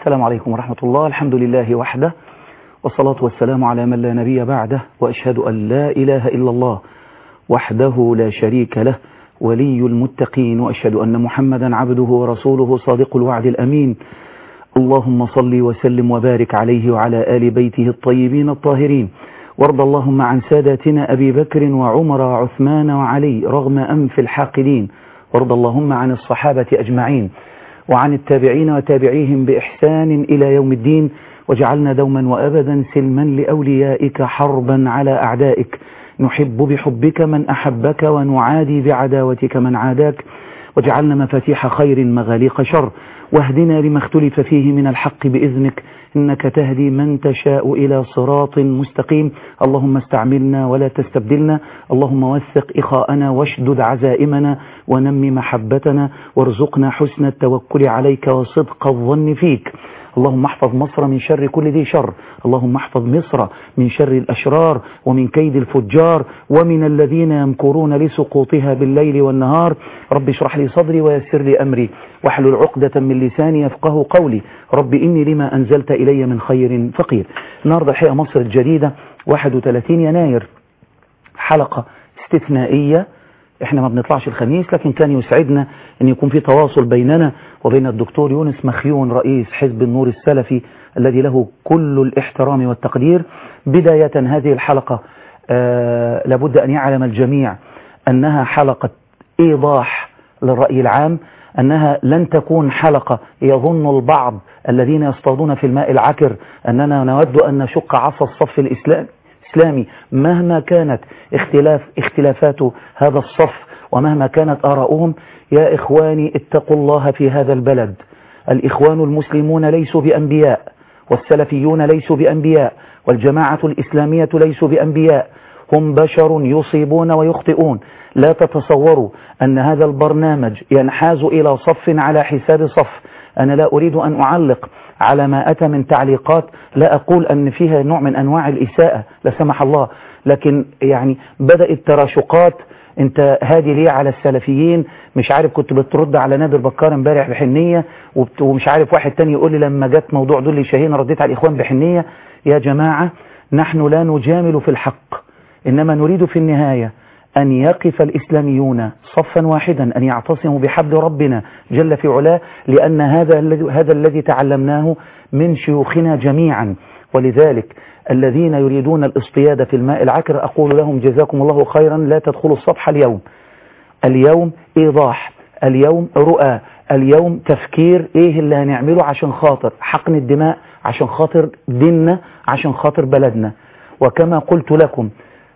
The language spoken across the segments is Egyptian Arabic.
السلام عليكم ورحمة الله الحمد لله وحده والصلاة والسلام على من لا نبي بعده وأشهد أن لا إله إلا الله وحده لا شريك له ولي المتقين وأشهد أن محمدا عبده ورسوله صادق الوعد الأمين اللهم صل وسلم وبارك عليه وعلى آل بيته الطيبين الطاهرين وارض اللهم عن ساداتنا أبي بكر وعمر وعثمان وعلي رغم أنف الحاقدين وارض اللهم عن الصحابة أجمعين وعن التابعين وتابعيهم بإحسان إلى يوم الدين وجعلنا دوما وأبدا سلما لأوليائك حربا على أعدائك نحب بحبك من أحبك ونعادي بعداوتك من عاداك وجعلنا مفاتيح خير مغاليق شر واهدنا لما اختلف فيه من الحق بإذنك إنك تهدي من تشاء إلى صراط مستقيم اللهم استعملنا ولا تستبدلنا اللهم وثق إخاءنا واشدد عزائمنا ونمي محبتنا وارزقنا حسن التوكل عليك وصدق الظن فيك اللهم احفظ مصر من شر كل ذي شر اللهم احفظ مصر من شر الأشرار ومن كيد الفجار ومن الذين يمكرون لسقوطها بالليل والنهار رب اشرح لي صدري ويسر لي أمري واحلل عقدة من لساني يفقه قولي رب إني لما أنزلت إلي من خير فقير النهاردة الحقيقة مصر الجديدة 31 يناير حلقة استثنائية احنا ما بنطلعش الخميس لكن كان يسعدنا ان يكون في تواصل بيننا وبين الدكتور يونس مخيون رئيس حزب النور السلفي الذي له كل الاحترام والتقدير بداية هذه الحلقة آه لابد أن يعلم الجميع أنها حلقة إيضاح للرأي العام أنها لن تكون حلقة يظن البعض الذين يصطادون في الماء العكر أننا نود أن نشق عصا الصف الإسلامي الإسلامي مهما كانت اختلاف اختلافات هذا الصف ومهما كانت آراؤهم يا إخواني اتقوا الله في هذا البلد الإخوان المسلمون ليسوا بأنبياء والسلفيون ليسوا بأنبياء والجماعة الإسلامية ليسوا بأنبياء هم بشر يصيبون ويخطئون لا تتصوروا أن هذا البرنامج ينحاز إلى صف على حساب صف أنا لا أريد أن أعلق على ما أتى من تعليقات لا أقول أن فيها نوع من أنواع الإساءة لا سمح الله لكن يعني بدأت تراشقات انت هادي ليه على السلفيين مش عارف كنت بترد على نادر بكار امبارح بحنية ومش عارف واحد تاني يقول لي لما جت موضوع دول شاهين رديت على الإخوان بحنية يا جماعة نحن لا نجامل في الحق إنما نريد في النهاية أن يقف الإسلاميون صفا واحدا أن يعتصموا بحبل ربنا جل في علاه لأن هذا الذي هذا الذي تعلمناه من شيوخنا جميعا ولذلك الذين يريدون الاصطياد في الماء العكر أقول لهم جزاكم الله خيرا لا تدخلوا الصفحة اليوم اليوم إيضاح اليوم رؤى اليوم تفكير إيه اللي هنعمله عشان خاطر حقن الدماء عشان خاطر ديننا عشان خاطر بلدنا وكما قلت لكم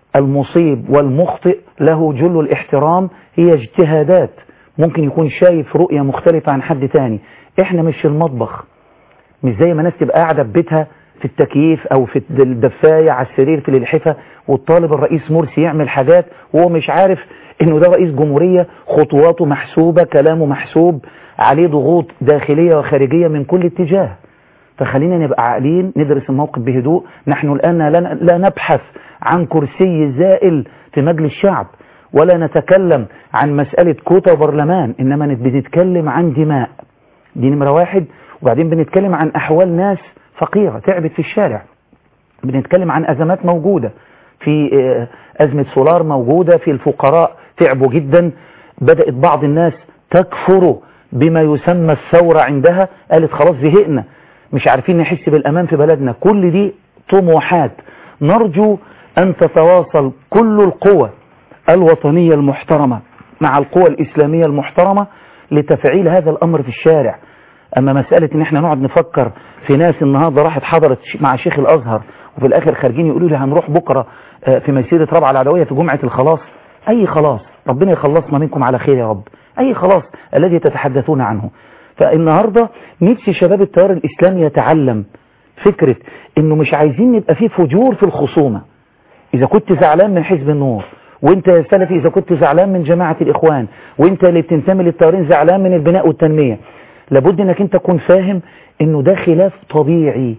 المصيب والمخطئ له جل الاحترام هي اجتهادات ممكن يكون شايف رؤية مختلفة عن حد تاني احنا مش في المطبخ مش زي ما ناس تبقى قاعدة في بيتها في التكييف او في الدفاية على السرير في الالحفة والطالب الرئيس مرسي يعمل حاجات وهو مش عارف انه ده رئيس جمهورية خطواته محسوبة كلامه محسوب عليه ضغوط داخلية وخارجية من كل اتجاه فخلينا نبقى عاقلين ندرس الموقف بهدوء نحن الآن لا نبحث عن كرسي زائل في مجلس الشعب ولا نتكلم عن مسألة كوتا وبرلمان إنما بنتكلم عن دماء دي نمرة واحد وبعدين بنتكلم عن أحوال ناس فقيرة تعبت في الشارع بنتكلم عن أزمات موجودة في أزمة سولار موجودة في الفقراء تعبوا جدا بدأت بعض الناس تكفر بما يسمى الثورة عندها قالت خلاص زهقنا مش عارفين نحس بالأمان في بلدنا كل دي طموحات نرجو أن تتواصل كل القوى الوطنية المحترمة مع القوى الإسلامية المحترمة لتفعيل هذا الأمر في الشارع أما مسألة إن احنا نقعد نفكر في ناس النهاردة راحت حضرت مع شيخ الأزهر وفي الآخر خارجين يقولوا لي هنروح بكرة في مسيرة ربع العدوية في جمعة الخلاص أي خلاص ربنا يخلصنا منكم على خير يا رب أي خلاص الذي تتحدثون عنه فالنهاردة نفسي شباب التيار الإسلامي يتعلم فكرة إنه مش عايزين نبقى فيه فجور في الخصومة إذا كنت زعلان من حزب النور وانت يا سلفي إذا كنت زعلان من جماعة الإخوان وانت اللي بتنتمي للتيارين زعلان من البناء والتنمية لابد انك انت تكون فاهم انه ده خلاف طبيعي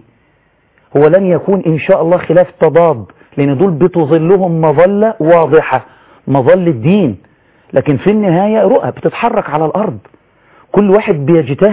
هو لن يكون ان شاء الله خلاف تضاد لان دول بتظلهم مظلة واضحة مظل الدين لكن في النهاية رؤى بتتحرك على الأرض كل واحد بيجتهد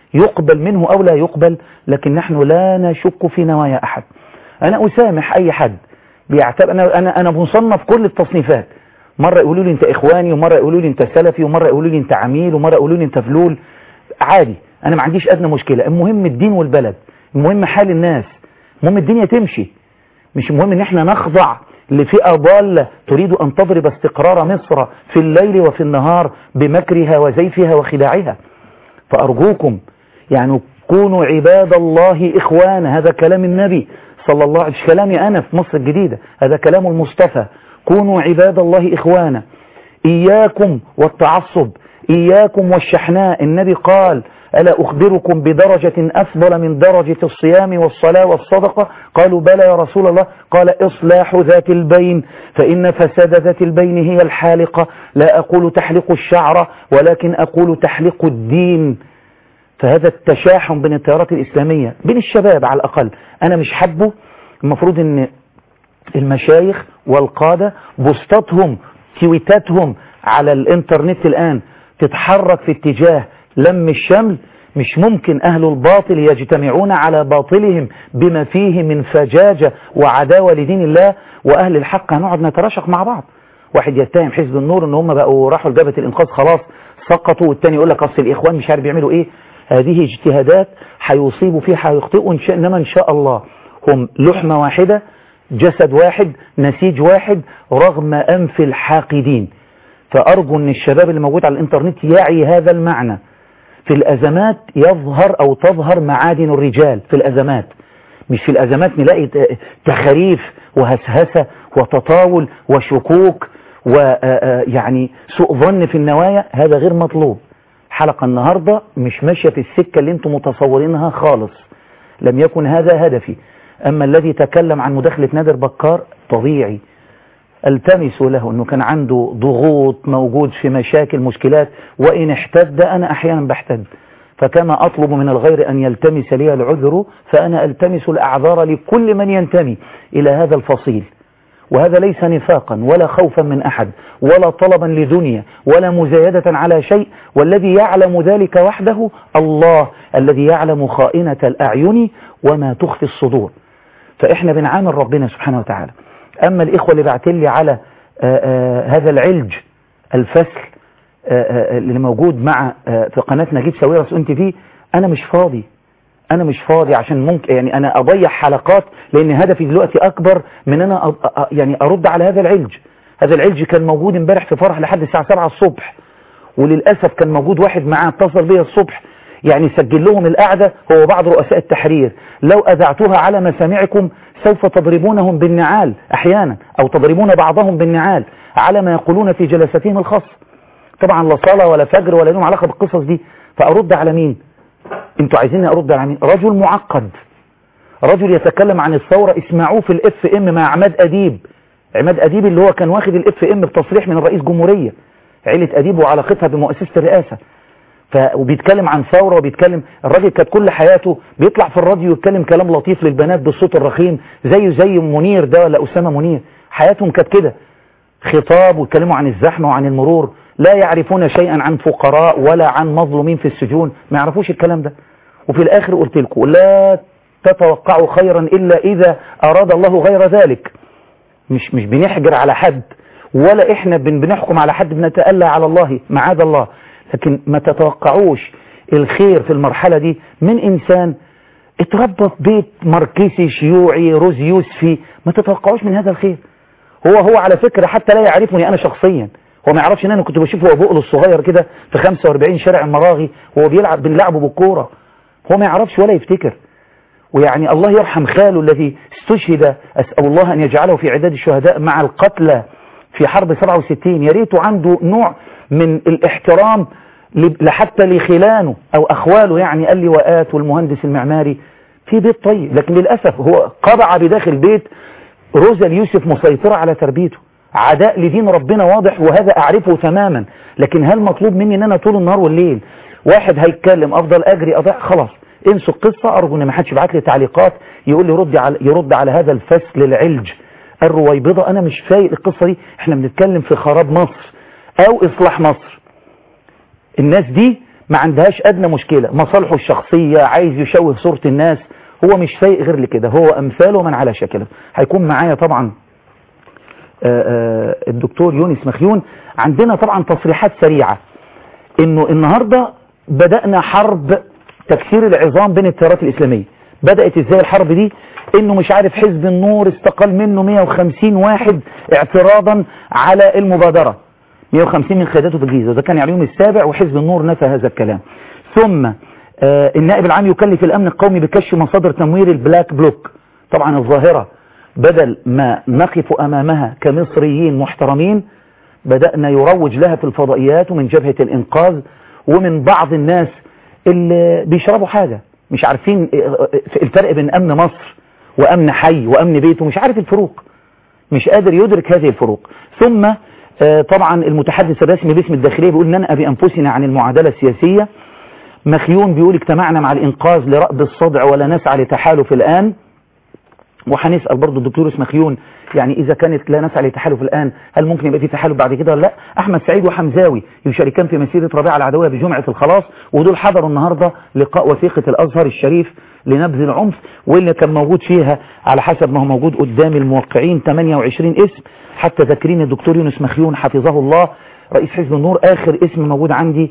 يقبل منه أو لا يقبل لكن نحن لا نشك في نوايا أحد أنا أسامح أي حد بيعتبر أنا, أنا, أنا مصنف كل التصنيفات مرة يقولوا لي أنت إخواني ومرة يقولوا لي أنت سلفي ومرة يقولوا لي أنت عميل ومرة يقولوا لي أنت فلول عادي أنا ما عنديش أدنى مشكلة المهم الدين والبلد المهم حال الناس المهم الدنيا تمشي مش المهم ان احنا نخضع لفئة ضالة تريد ان تضرب استقرار مصر في الليل وفي النهار بمكرها وزيفها وخداعها فارجوكم يعني كونوا عباد الله اخوانا هذا كلام النبي صلى الله عليه وسلم كلامي انا في مصر الجديدة هذا كلام المصطفى كونوا عباد الله اخوانا اياكم والتعصب اياكم والشحناء النبي قال ألا أخبركم بدرجة أفضل من درجة الصيام والصلاة والصدقة قالوا بلى يا رسول الله قال إصلاح ذات البين فإن فساد ذات البين هي الحالقة لا أقول تحلق الشعر ولكن أقول تحلق الدين فهذا التشاحن بين التيارات الإسلامية بين الشباب على الأقل أنا مش حبه المفروض أن المشايخ والقادة بوستاتهم تويتاتهم على الانترنت الآن تتحرك في اتجاه لم الشمل مش ممكن أهل الباطل يجتمعون على باطلهم بما فيه من فجاجة وعداوة لدين الله وأهل الحق هنقعد نتراشق مع بعض واحد يتهم حزب النور ان هم بقوا راحوا لجبهة الانقاذ خلاص سقطوا والتاني يقول لك اصل الاخوان مش عارف بيعملوا ايه هذه اجتهادات هيصيبوا فيها هيخطئوا ان شاء انما ان شاء الله هم لحمة واحدة جسد واحد نسيج واحد رغم انف الحاقدين فارجو ان الشباب اللي موجود على الانترنت يعي هذا المعنى في الأزمات يظهر أو تظهر معادن الرجال في الأزمات مش في الأزمات نلاقي تخريف وهسهسة وتطاول وشكوك ويعني سوء ظن في النوايا هذا غير مطلوب حلقة النهاردة مش ماشية في السكة اللي انتم متصورينها خالص لم يكن هذا هدفي أما الذي تكلم عن مداخلة نادر بكار طبيعي التمس له أنه كان عنده ضغوط موجود في مشاكل مشكلات وإن احتد أنا أحيانا بحتد فكما أطلب من الغير أن يلتمس لي العذر فأنا ألتمس الأعذار لكل من ينتمي إلى هذا الفصيل وهذا ليس نفاقا ولا خوفا من أحد ولا طلبا لدنيا ولا مزايدة على شيء والذي يعلم ذلك وحده الله الذي يعلم خائنة الأعين وما تخفي الصدور فإحنا بنعامل ربنا سبحانه وتعالى أما الإخوة اللي بعتين لي على آآ آآ هذا العلج الفسل آآ اللي موجود مع في قناة نجيب ساويرس أنت فيه أنا مش فاضي أنا مش فاضي عشان ممكن يعني أنا أضيع حلقات لأن هدفي دلوقتي أكبر من أنا يعني أرد على هذا العلج هذا العلج كان موجود امبارح في فرح لحد الساعة 7 الصبح وللأسف كان موجود واحد معاه اتصل بيا الصبح يعني سجل لهم القعدة هو بعض رؤساء التحرير لو أذعتها على مسامعكم سوف تضربونهم بالنعال أحيانا أو تضربون بعضهم بالنعال على ما يقولون في جلساتهم الخاصة طبعا لا صلاة ولا فجر ولا لهم علاقة بالقصص دي فأرد على مين انتوا عايزيني أرد على مين رجل معقد رجل يتكلم عن الثورة اسمعوه في الاف ام مع عماد أديب عماد أديب اللي هو كان واخد الاف ام بتصريح من الرئيس جمهورية عيلة أديب وعلاقتها بمؤسسة الرئاسة ف... وبيتكلم عن ثورة وبيتكلم الراجل كانت كل حياته بيطلع في الراديو يتكلم كلام لطيف للبنات بالصوت الرخيم زيه زي منير ده ولا أسامة منير حياتهم كانت كده خطاب ويتكلموا عن الزحمة وعن المرور لا يعرفون شيئا عن فقراء ولا عن مظلومين في السجون ما يعرفوش الكلام ده وفي الآخر قلت لكم لا تتوقعوا خيرا إلا إذا أراد الله غير ذلك مش مش بنحجر على حد ولا إحنا بنحكم على حد بنتألى على الله معاذ الله لكن ما تتوقعوش الخير في المرحلة دي من إنسان اتربى في بيت ماركسي شيوعي روز يوسفي ما تتوقعوش من هذا الخير هو هو على فكرة حتى لا يعرفني أنا شخصيا هو ما يعرفش ان انا كنت بشوفه هو بقله الصغير كده في 45 شارع المراغي وهو بيلعب بنلعبه بالكوره هو ما يعرفش ولا يفتكر ويعني الله يرحم خاله الذي استشهد أسأل الله أن يجعله في عداد الشهداء مع القتلى في حرب 67 يا ريته عنده نوع من الاحترام لحتى لخلانه أو أخواله يعني قال لي وآت والمهندس المعماري في بيت طيب لكن للأسف هو قبع بداخل بيت روزا اليوسف مسيطرة على تربيته عداء لدين ربنا واضح وهذا أعرفه تماما لكن هل مطلوب مني ان انا طول النهار والليل واحد هيتكلم افضل اجري اضيع خلاص انسوا القصة ارجو ان ما حدش يبعت لي تعليقات يقول لي رد على يرد على هذا الفسل العلج الرويبضة انا مش فايق القصة دي احنا بنتكلم في خراب مصر او اصلاح مصر الناس دي ما عندهاش ادنى مشكلة مصالحه الشخصية عايز يشوه صورة الناس هو مش فايق غير لكده هو امثاله من على شكله هيكون معايا طبعا آآ آآ الدكتور يونس مخيون عندنا طبعا تصريحات سريعة انه النهاردة بدأنا حرب تكسير العظام بين التيارات الاسلامية بدأت ازاي الحرب دي انه مش عارف حزب النور استقال منه 150 واحد اعتراضا على المبادرة 150 من قيادته في الجيزة ده كان اليوم السابع وحزب النور نفى هذا الكلام ثم آه النائب العام يكلف الامن القومي بكشف مصادر تمويل البلاك بلوك طبعا الظاهرة بدل ما نقف امامها كمصريين محترمين بدأنا يروج لها في الفضائيات ومن جبهة الانقاذ ومن بعض الناس اللي بيشربوا حاجة مش عارفين الفرق بين امن مصر وامن حي وامن بيته مش عارف الفروق مش قادر يدرك هذه الفروق ثم طبعا المتحدث الرسمي باسم الداخلية بيقول ننأى بأنفسنا عن المعادلة السياسية مخيون بيقول اجتمعنا مع الإنقاذ لرأب الصدع ولا نسعى لتحالف الآن وهنسأل برضو الدكتور اسم مخيون يعني إذا كانت لا نسعى لتحالف الآن هل ممكن يبقى في تحالف بعد كده ولا لا أحمد سعيد وحمزاوي يشاركان في مسيرة ربيع العدوية بجمعة الخلاص ودول حضروا النهاردة لقاء وثيقة الأزهر الشريف لنبذ العنف واللي كان موجود فيها على حسب ما هو موجود قدام الموقعين 28 اسم حتى ذاكرين الدكتور يونس مخيون حفظه الله رئيس حزب النور آخر اسم موجود عندي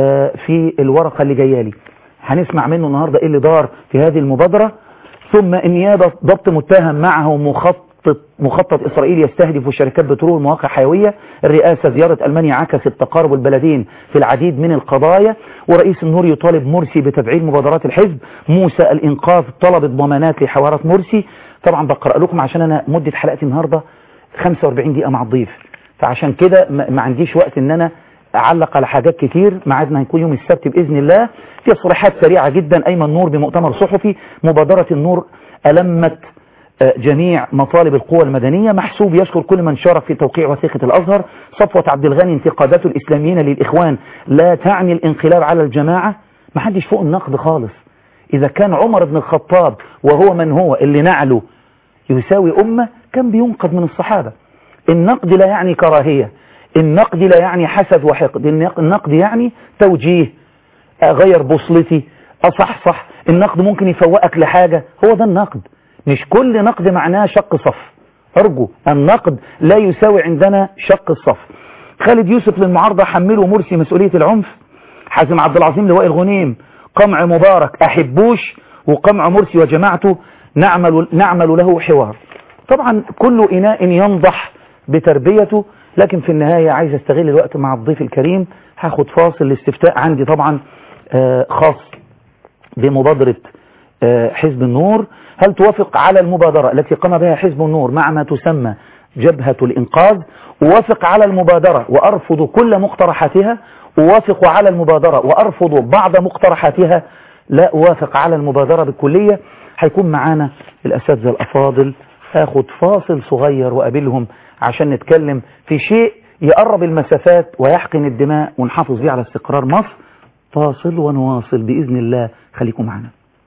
في الورقة اللي جايه لي هنسمع منه النهاردة ايه اللي دار في هذه المبادرة ثم النيابة ضبط متهم معه مخطط مخطط إسرائيل يستهدف شركات بترول ومواقع حيوية الرئاسة زيارة ألمانيا عكست تقارب البلدين في العديد من القضايا ورئيس النور يطالب مرسي بتفعيل مبادرات الحزب موسى الإنقاذ طلبت ضمانات لحوارات مرسي طبعا بقرأ لكم عشان أنا مدة حلقتي النهاردة 45 دقيقة مع الضيف فعشان كده ما عنديش وقت ان انا اعلق على حاجات كتير ميعادنا هيكون يوم السبت باذن الله في تصريحات سريعه جدا ايمن نور بمؤتمر صحفي مبادره النور المت جميع مطالب القوى المدنية محسوب يشكر كل من شارك في توقيع وثيقة الأزهر صفوة عبد الغني انتقادات الإسلاميين للإخوان لا تعني الانقلاب على الجماعة ما حدش فوق النقد خالص إذا كان عمر بن الخطاب وهو من هو اللي نعله يساوي أمة كان بينقد من الصحابة النقد لا يعني كراهية النقد لا يعني حسد وحقد النقد يعني توجيه أغير بوصلتي أصحصح النقد ممكن يفوقك لحاجة هو ده النقد مش كل نقد معناه شق صف أرجو النقد لا يساوي عندنا شق الصف خالد يوسف للمعارضة حملوا مرسي مسؤولية العنف حازم عبد العظيم لواء الغنيم قمع مبارك أحبوش وقمع مرسي وجماعته نعمل, نعمل له حوار طبعا كل إناء ينضح بتربيته لكن في النهاية عايز استغل الوقت مع الضيف الكريم هاخد فاصل الاستفتاء عندي طبعا آه خاص بمبادرة آه حزب النور هل توافق على المبادرة التي قام بها حزب النور مع ما تسمى جبهة الإنقاذ أوافق على المبادرة وأرفض كل مقترحاتها أوافق على المبادرة وأرفض بعض مقترحاتها لا أوافق على المبادرة بالكلية هيكون معانا الأساتذة الأفاضل هاخد فاصل صغير وقابلهم عشان نتكلم في شيء يقرب المسافات ويحقن الدماء ونحافظ بيه على استقرار مصر فاصل ونواصل بإذن الله خليكم معنا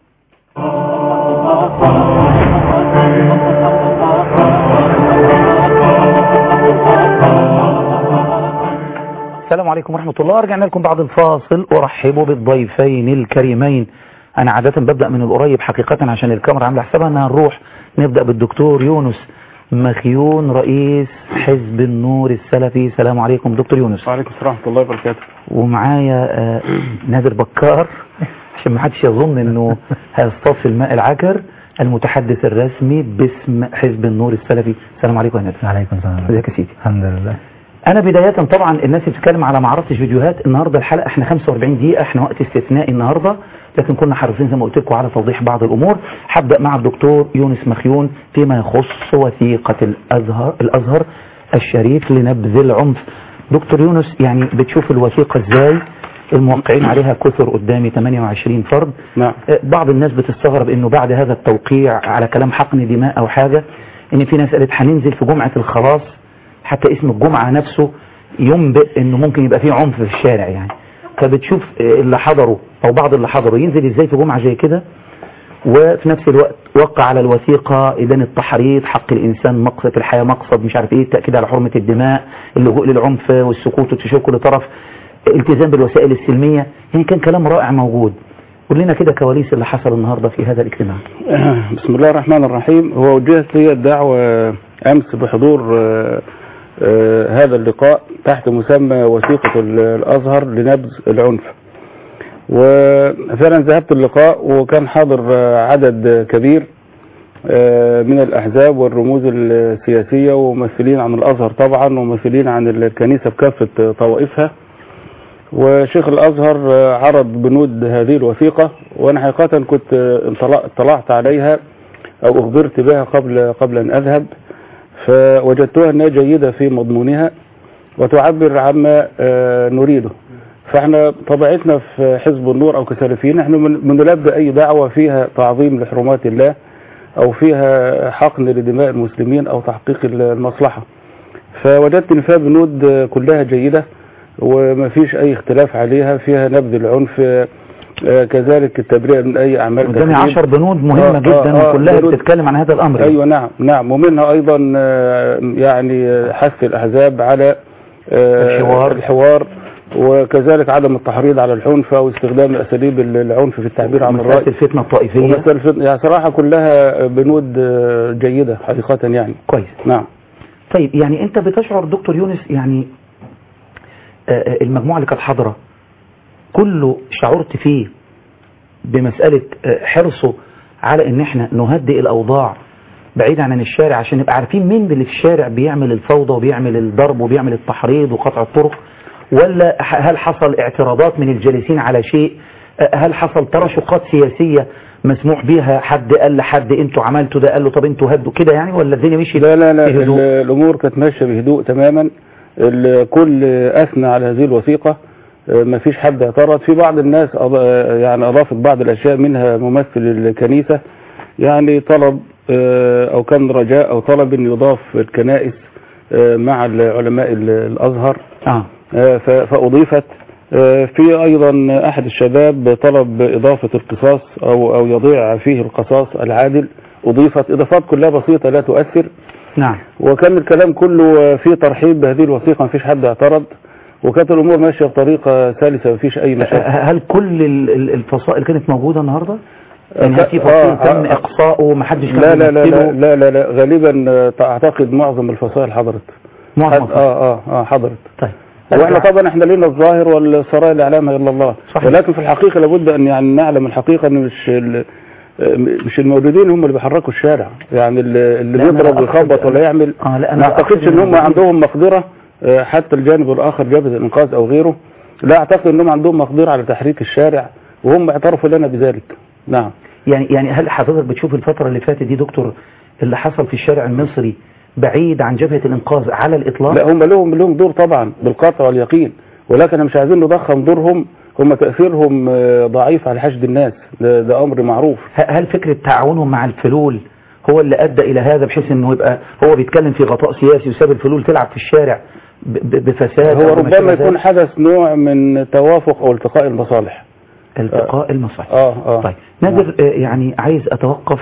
السلام عليكم ورحمة الله رجعنا لكم بعد الفاصل أرحب بالضيفين الكريمين أنا عادة ببدأ من القريب حقيقة عشان الكاميرا عاملة حسابها أنها نروح نبدأ بالدكتور يونس مخيون رئيس حزب النور السلفي السلام عليكم دكتور يونس وعليكم السلام ورحمة الله وبركاته ومعايا آه نادر بكار عشان ما حدش يظن انه هيصطاد في الماء العكر المتحدث الرسمي باسم حزب النور السلفي السلام عليكم يا نادر وعليكم السلام ازيك يا سيدي الحمد لله انا بداية طبعا الناس بتتكلم على ما عرفتش فيديوهات النهاردة الحلقة احنا 45 دقيقة احنا وقت استثنائي النهاردة لكن كنا حريصين زي ما قلت لكم على توضيح بعض الامور هبدا مع الدكتور يونس مخيون فيما يخص وثيقة الازهر الازهر الشريف لنبذ العنف دكتور يونس يعني بتشوف الوثيقة ازاي الموقعين عليها كثر قدامي 28 فرد نعم بعض الناس بتستغرب انه بعد هذا التوقيع على كلام حقن دماء او حاجة ان في ناس قالت هننزل في جمعة الخلاص حتى اسم الجمعة نفسه ينبئ انه ممكن يبقى فيه عنف في الشارع يعني فبتشوف اللي حضروا او بعض اللي حضروا ينزل ازاي في جمعة زي كده وفي نفس الوقت وقع على الوثيقة إذن التحريض حق الإنسان مقصد الحياة مقصد مش عارف إيه التأكيد على حرمة الدماء اللجوء للعنف والسكوت والتشوك كل طرف التزام بالوسائل السلمية يعني كان كلام رائع موجود قول لنا كده كواليس اللي حصل النهاردة في هذا الاجتماع بسم الله الرحمن الرحيم هو وجهت لي الدعوة أمس بحضور آه، آه، هذا اللقاء تحت مسمى وثيقة ال- الأزهر لنبذ العنف وفعلا ذهبت اللقاء وكان حاضر آه، عدد كبير آه، من الأحزاب والرموز السياسية وممثلين عن الأزهر طبعا وممثلين عن الكنيسة بكافة طوائفها وشيخ الأزهر آه، عرض بنود هذه الوثيقة وأنا حقيقة كنت آه، انطلع- اطلعت عليها أو أخبرت بها قبل قبل أن أذهب فوجدتها أنها جيدة في مضمونها وتعبر عما آه، نريده فاحنا طبيعتنا في حزب النور أو كسلفيين احنا من- بنلبي أي دعوة فيها تعظيم لحرمات الله أو فيها حقن لدماء المسلمين أو تحقيق المصلحة فوجدت ان فيها بنود آه، كلها جيدة وما فيش اي اختلاف عليها فيها نبذ العنف آه، آه، كذلك التبرئة من اي اعمال قدامي تخريب. عشر بنود مهمة آه، جدا آه، آه، وكلها بنود- بتتكلم عن هذا الأمر ايوه نعم نعم ومنها ايضا آه، يعني آه، حث الاحزاب على آه، الحوار. الحوار وكذلك عدم التحريض على العنف او استخدام اساليب العنف في التعبير عن مسألة الراي الفتنة الطائفية ومسألة الفتن- يعني صراحة كلها بنود آه، جيدة حقيقة يعني كويس نعم طيب يعني انت بتشعر دكتور يونس يعني آه، آه، المجموعة اللي كانت حاضرة كله شعرت فيه بمسألة آه، حرصه على ان احنا نهدئ الاوضاع بعيد عن الشارع عشان نبقى عارفين مين اللي في الشارع بيعمل الفوضى وبيعمل الضرب وبيعمل التحريض وقطع الطرق ولا ح- هل حصل اعتراضات من الجالسين على شيء آه، هل حصل تراشقات سياسية مسموح بيها حد قال لحد انتوا عملتوا ده قال له طب انتوا هدوا كده يعني ولا الدنيا مشيت لا لا لا بهدوء؟ ال- الامور كانت ماشيه بهدوء تماما الكل اثنى على هذه الوثيقه ما فيش حد اعترض في بعض الناس أض- يعني اضافت بعض الاشياء منها ممثل الكنيسه يعني طلب آه، او كان رجاء او طلب ان يضاف الكنائس آه، مع العلماء ال- الازهر اه آه، ف- فأضيفت آه، في أيضا أحد الشباب طلب إضافة القصاص أو أو يضيع فيه القصاص العادل أضيفت إضافات كلها بسيطة لا تؤثر نعم وكان الكلام كله فيه ترحيب بهذه الوثيقة مفيش حد اعترض وكانت الأمور ماشية بطريقة سلسة مفيش أي مشاكل هل كل ال- ال- الفصائل كانت موجودة النهاردة؟ يعني هل في آه، فصيل آه، تم آه. إقصاؤه ومحدش كان لا لا لا بيمثله؟ لا لا, لا غالبا آه، أعتقد معظم الفصائل حضرت معظم حد- اه اه اه حضرت طيب واحنا طبعا احنا لنا الظاهر والسرايا لا يعلمها الا الله صحيح. ولكن في الحقيقه لابد ان يعني نعلم الحقيقه ان مش ال- مش الموجودين هم اللي بيحركوا الشارع يعني اللي اللي لا، أنا بيضرب لا ويخبط أقصد- ولا يعمل آه، لا، أنا ما لا اعتقدش أقصد ان هم الموجودين. عندهم مقدره آه، حتى الجانب الاخر جبهه الانقاذ او غيره لا اعتقد انهم عندهم مقدره على تحريك الشارع وهم اعترفوا لنا بذلك نعم يعني يعني هل حضرتك بتشوف الفترة اللي فاتت دي دكتور اللي حصل في الشارع المصري بعيد عن جبهة الإنقاذ على الإطلاق؟ لا هم لهم لهم دور طبعا بالقطع واليقين ولكن احنا مش عايزين نضخم دورهم هم تاثيرهم آه، ضعيف على حشد الناس ده, ده امر معروف ه- هل فكرة تعاونهم مع الفلول هو اللي أدى إلى هذا بحيث إنه يبقى هو بيتكلم في غطاء سياسي وساب الفلول تلعب في الشارع ب- ب- بفساد هو أو بما شابه ربما يكون ذلك؟ حدث نوع من توافق او التقاء المصالح التقاء المصالح اه اه طيب نادر آه، يعني عايز أتوقف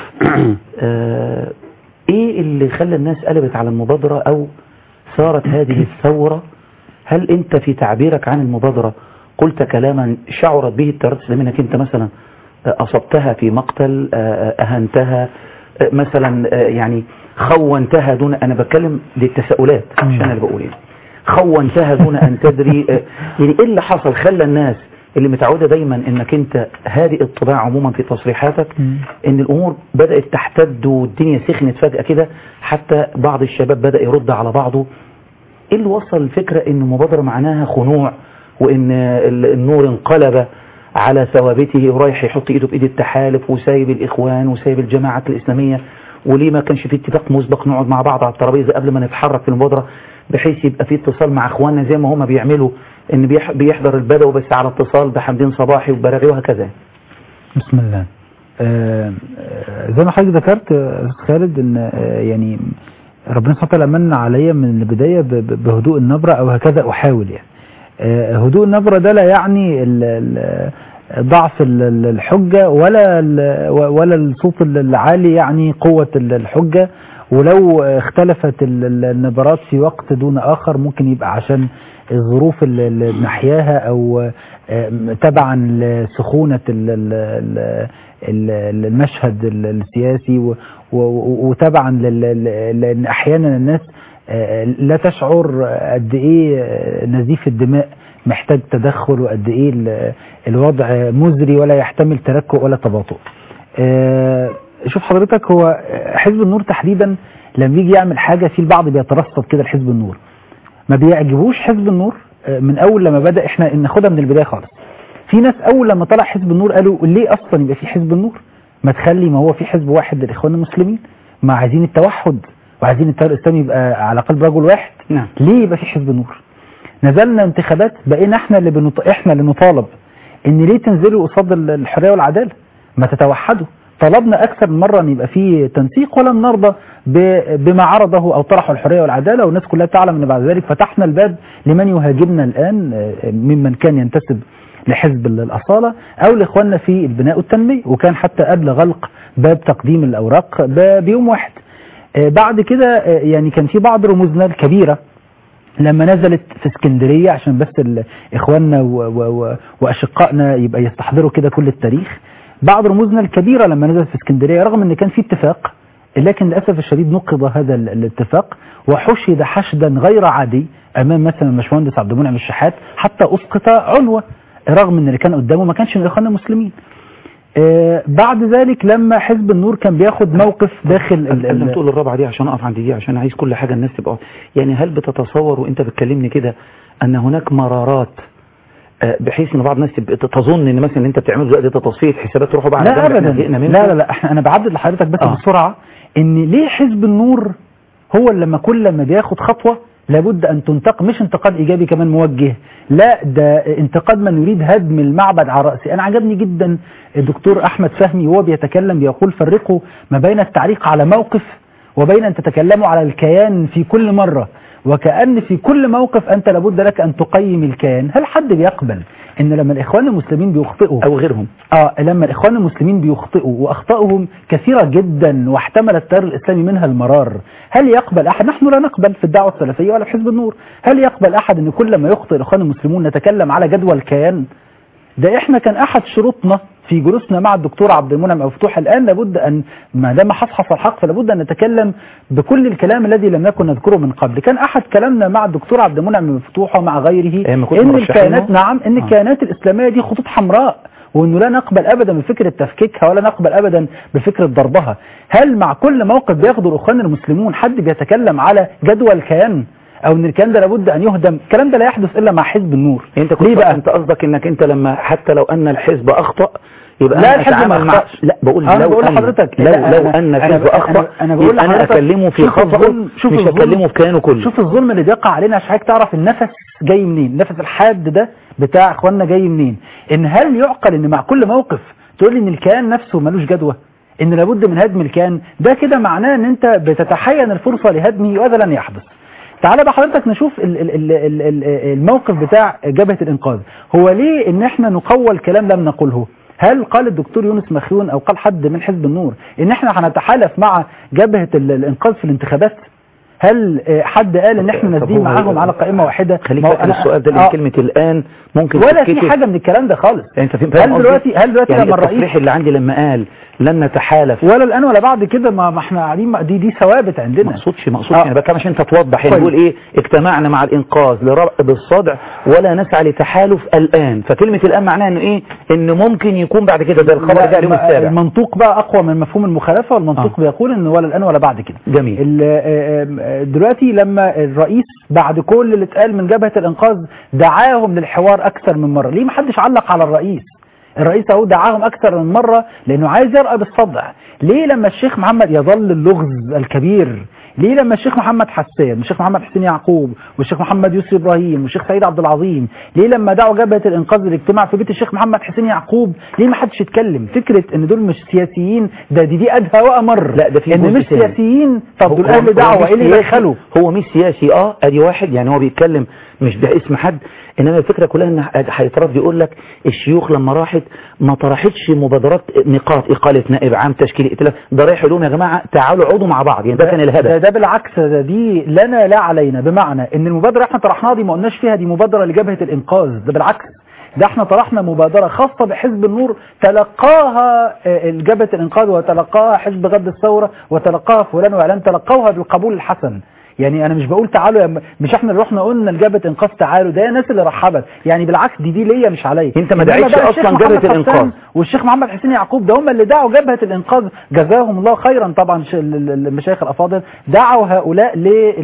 آه، ايه اللي خلى الناس قلبت على المبادرة او صارت هذه الثورة هل انت في تعبيرك عن المبادرة قلت كلاما شعرت به التيارات الاسلامية انك انت مثلا آه، اصبتها في مقتل آه، آه، اهنتها آه، مثلا آه، يعني خونتها دون انا بتكلم للتساؤلات مش انا اللي بقول يعني خونتها دون ان تدري آه، يعني ايه اللي حصل خلى الناس اللي متعودة دايما انك انت هادئ الطباع عموما في تصريحاتك ان الامور بدأت تحتد والدنيا سخنت فجأة كده حتى بعض الشباب بدأ يرد على بعضه ايه اللي وصل الفكرة ان المبادرة معناها خنوع وان ال- النور انقلب على ثوابته ورايح يحط ايده بايد التحالف وسايب الاخوان وسايب الجماعات الاسلامية وليه ما كانش في اتفاق مسبق نقعد مع بعض على الترابيزة قبل ما نتحرك في المبادرة بحيث يبقى في اتصال مع اخواننا زي ما هما بيعملوا ان بيح- بيحضر البدو بس على اتصال بحمدين صباحي وبراغي وهكذا بسم الله آه، آه، زي ما حضرتك ذكرت آه، أستاذ خالد ان آه، يعني ربنا سبحانه وتعالى من عليا من البدايه ب- ب- بهدوء النبره او هكذا احاول يعني آه، هدوء النبره ده لا يعني ال- ال- ضعف ال- ال- الحجه ولا ال- ولا الصوت العالي يعني قوه ال- الحجه ولو اختلفت ال- ال- النبرات في وقت دون آخر ممكن يبقى عشان الظروف اللي اللي نحياها أو آم، تبعا لسخونة ال- ال- ال- ال- المشهد ال- السياسي و- و- وتبعا لل- لل- لأن أحيانا الناس آه، لا تشعر قد إيه آه، نزيف الدماء محتاج تدخل وقد إيه ال- الوضع مزري ولا يحتمل تركه ولا تباطؤ آه، شوف حضرتك هو حزب النور تحديدا لما يجي يعمل حاجة في البعض بيترصد كده لحزب النور ما بيعجبوش حزب النور آه، من اول لما بدا احنا ناخدها من البدايه خالص في ناس اول لما طلع حزب النور قالوا ليه اصلا يبقى في حزب النور ما تخلي ما هو في حزب واحد للاخوان المسلمين ما عايزين التوحد وعايزين التيار الاسلامي يبقى على قلب رجل واحد نعم ليه يبقى في حزب النور نزلنا انتخابات بقينا احنا اللي بنط... احنا اللي نطالب ان ليه تنزلوا قصاد ال- الحريه والعداله ما تتوحدوا طلبنا اكثر من مره ان يبقى في تنسيق ولم نرضى ب... بما عرضه او طرحه الحريه والعداله والناس كلها تعلم ان بعد ذلك فتحنا الباب لمن يهاجمنا الان آه، ممن كان ينتسب لحزب ال- الاصاله او لاخواننا في البناء والتنميه وكان حتى قبل غلق باب تقديم الاوراق ب... بيوم واحد آه، بعد كده آه، يعني كان في بعض رموزنا الكبيره لما نزلت في اسكندرية عشان بس ال- إخواننا و- و- و- وأشقائنا يبقى يستحضروا كده كل التاريخ بعض رموزنا الكبيرة لما نزلت في اسكندرية رغم أن كان في اتفاق لكن للأسف الشديد نقض هذا ال- الاتفاق وحشد حشدا غير عادي أمام مثلا الباشمهندس عبد المنعم الشحات حتى أسقط عنوة رغم أن اللي كان قدامه ما كانش من إخواننا المسلمين آه، بعد ذلك لما حزب النور كان بياخد موقف داخل ال- لازم ال- تقول الرابعه دي عشان اقف عند دي عشان عايز كل حاجه الناس تبقى يعني هل بتتصور وانت بتكلمني كده ان هناك مرارات آه، بحيث ان بعض الناس تبقى تظن ان مثلا اللي انت بتعمله دلوقتي ده تصفيه حسابات تروحوا بعد لا جنب إحنا ابدا زهقنا منه. لا لا لا احنا انا بعدد لحضرتك بس آه. بسرعه ان ليه حزب النور هو لما كل لما بياخد خطوه لابد ان تنتقد مش انتقاد ايجابي كمان موجه لا ده انتقاد من يريد هدم المعبد على راسه انا عجبني جدا الدكتور احمد فهمي وهو بيتكلم بيقول فرقوا ما بين التعليق على موقف وبين ان تتكلموا على الكيان في كل مره وكأن في كل موقف أنت لابد لك أن تقيم الكيان هل حد بيقبل أن لما الإخوان المسلمين بيخطئوا او غيرهم اه لما الاخوان المسلمين بيخطئوا واخطائهم كثيره جدا واحتمل التيار الاسلامي منها المرار هل يقبل احد نحن لا نقبل في الدعوه السلفيه ولا في حزب النور هل يقبل احد ان كل ما يخطئ الاخوان المسلمون نتكلم على جدول الكيان ده احنا كان احد شروطنا في جلوسنا مع الدكتور عبد المنعم مفتوح الان لابد ان ما دام حصحص الحق فلابد ان نتكلم بكل الكلام الذي لم نكن نذكره من قبل كان احد كلامنا مع الدكتور عبد المنعم مفتوح ومع غيره أيام ما كنت ان مرشحينه؟ الكيانات نعم ان آه. الكيانات الاسلاميه دي خطوط حمراء وانه لا نقبل ابدا بفكره تفكيكها ولا نقبل ابدا بفكره ضربها هل مع كل موقف بياخده الاخوان المسلمون حد بيتكلم على جدول الكيان او ان الكيان ده لابد ان يهدم الكلام ده لا يحدث الا مع حزب النور انت كنت ليه بقى انت قصدك انك انت لما حتى لو ان الحزب اخطا يبقى لا أنا الحزب ما أتعامل مع أخطأش. لا بقول أنا لو بقول أن- لحضرتك لو لا، لو أنا- ان أنا- الحزب أنا- اخطا أنا بقول يبقى انا لحضرتك اكلمه في شوف خطأ الظلم- شوف مش الظلم- اكلمه في كيانه كله شوف الظلم اللي بيقع علينا عشان حضرتك تعرف النفس جاي منين النفس الحاد ده بتاع اخواننا جاي منين ان هل يعقل ان مع كل موقف تقول لي ان الكيان نفسه ملوش جدوى ان لابد من هدم الكيان ده كده معناه ان انت بتتحين الفرصه لهدمه وهذا لن يحدث تعالى بقى حضرتك نشوف ال- ال- ال- ال- ال- الموقف بتاع جبهة الإنقاذ هو ليه إن إحنا نقول كلام لم نقله هل قال الدكتور يونس مخيون أو قال حد من حزب النور إن إحنا هنتحالف مع جبهة ال- الإنقاذ في الانتخابات هل آه، حد قال إن إحنا طب نازلين هو- معاهم على قائمة واحدة خليك ما هو فاكر أنا- السؤال ده لان آه، كلمه الان ممكن ولا في تتكتب- حاجة من الكلام ده خالص يعني انت فاهم هل قصدي؟ دلوقتي هل دلوقتي يعني لما الرئيس التصريح اللي عندي لما قال لن نتحالف ولا الآن ولا بعد كده ما ما احنا قاعدين ما- دي دي ثوابت ما عندنا اقصدش ما اقصدش آه. انا بتكلم عشان انت توضح يعني طيب. بيقول ايه اجتمعنا مع الانقاذ لرأب الصدع ولا نسعى لتحالف الان فكلمه الان معناها انه ايه ان ممكن يكون بعد كده ده الخبر لا، ده اليوم ما- السابع المنطوق بقى اقوى من مفهوم المخالفه والمنطوق آه. بيقول ان ولا الان ولا بعد كده جميل ال- آه، آه، دلوقتي لما الرئيس بعد كل اللي اتقال من جبهه الانقاذ دعاهم للحوار اكثر من مره ليه ما حدش علق على الرئيس الرئيس اهو دعاهم اكثر من مره لانه عايز يرقى بالصدع ليه لما الشيخ محمد يظل اللغز الكبير ليه لما الشيخ محمد حسان والشيخ محمد حسين يعقوب والشيخ محمد يوسف ابراهيم والشيخ سيد عبد العظيم ليه لما دعوا جبهه الانقاذ للاجتماع في بيت الشيخ محمد حسين يعقوب ليه ما حدش يتكلم فكره ان دول مش سياسيين ده دي دي ادهى وامر لا، ده في ان جزء مش تاني. سياسيين طب هو- دول هو- اهل هو دعوه مش ايه اللي سياسي- يدخلوا هو مش سياسي اه ادي واحد يعني هو بيتكلم مش باسم حد انما الفكره كلها ان هيترد يقول لك الشيوخ لما راحت ما طرحتش مبادرات نقاط اقاله نائب عام تشكيل ائتلاف ده رايح لهم يا جماعه تعالوا اقعدوا مع بعض يعني ده كان ده, الهدف ده بالعكس ده دي لنا لا علينا بمعنى ان المبادره احنا طرحناها دي ما قلناش فيها دي مبادره لجبهه الانقاذ ده بالعكس ده احنا طرحنا مبادره خاصه بحزب النور تلقاها آه، جبهه الانقاذ وتلقاها حزب غد الثوره وتلقاها فلان وعلان تلقوها بالقبول الحسن يعني انا مش بقول تعالوا يا م- مش احنا اللي رحنا قلنا لجبهه انقاذ تعالوا ده الناس اللي رحبت يعني بالعكس دي دي ليا مش عليا انت ما إنما دعيتش بقى الشيخ أصلاً محمد جبهة حسان الإنقاذ. والشيخ محمد حسين يعقوب ده هم اللي دعوا جبهة الإنقاذ جزاهم الله خيرا طبعا ش- ال- ال- المشايخ الأفاضل دعوا هؤلاء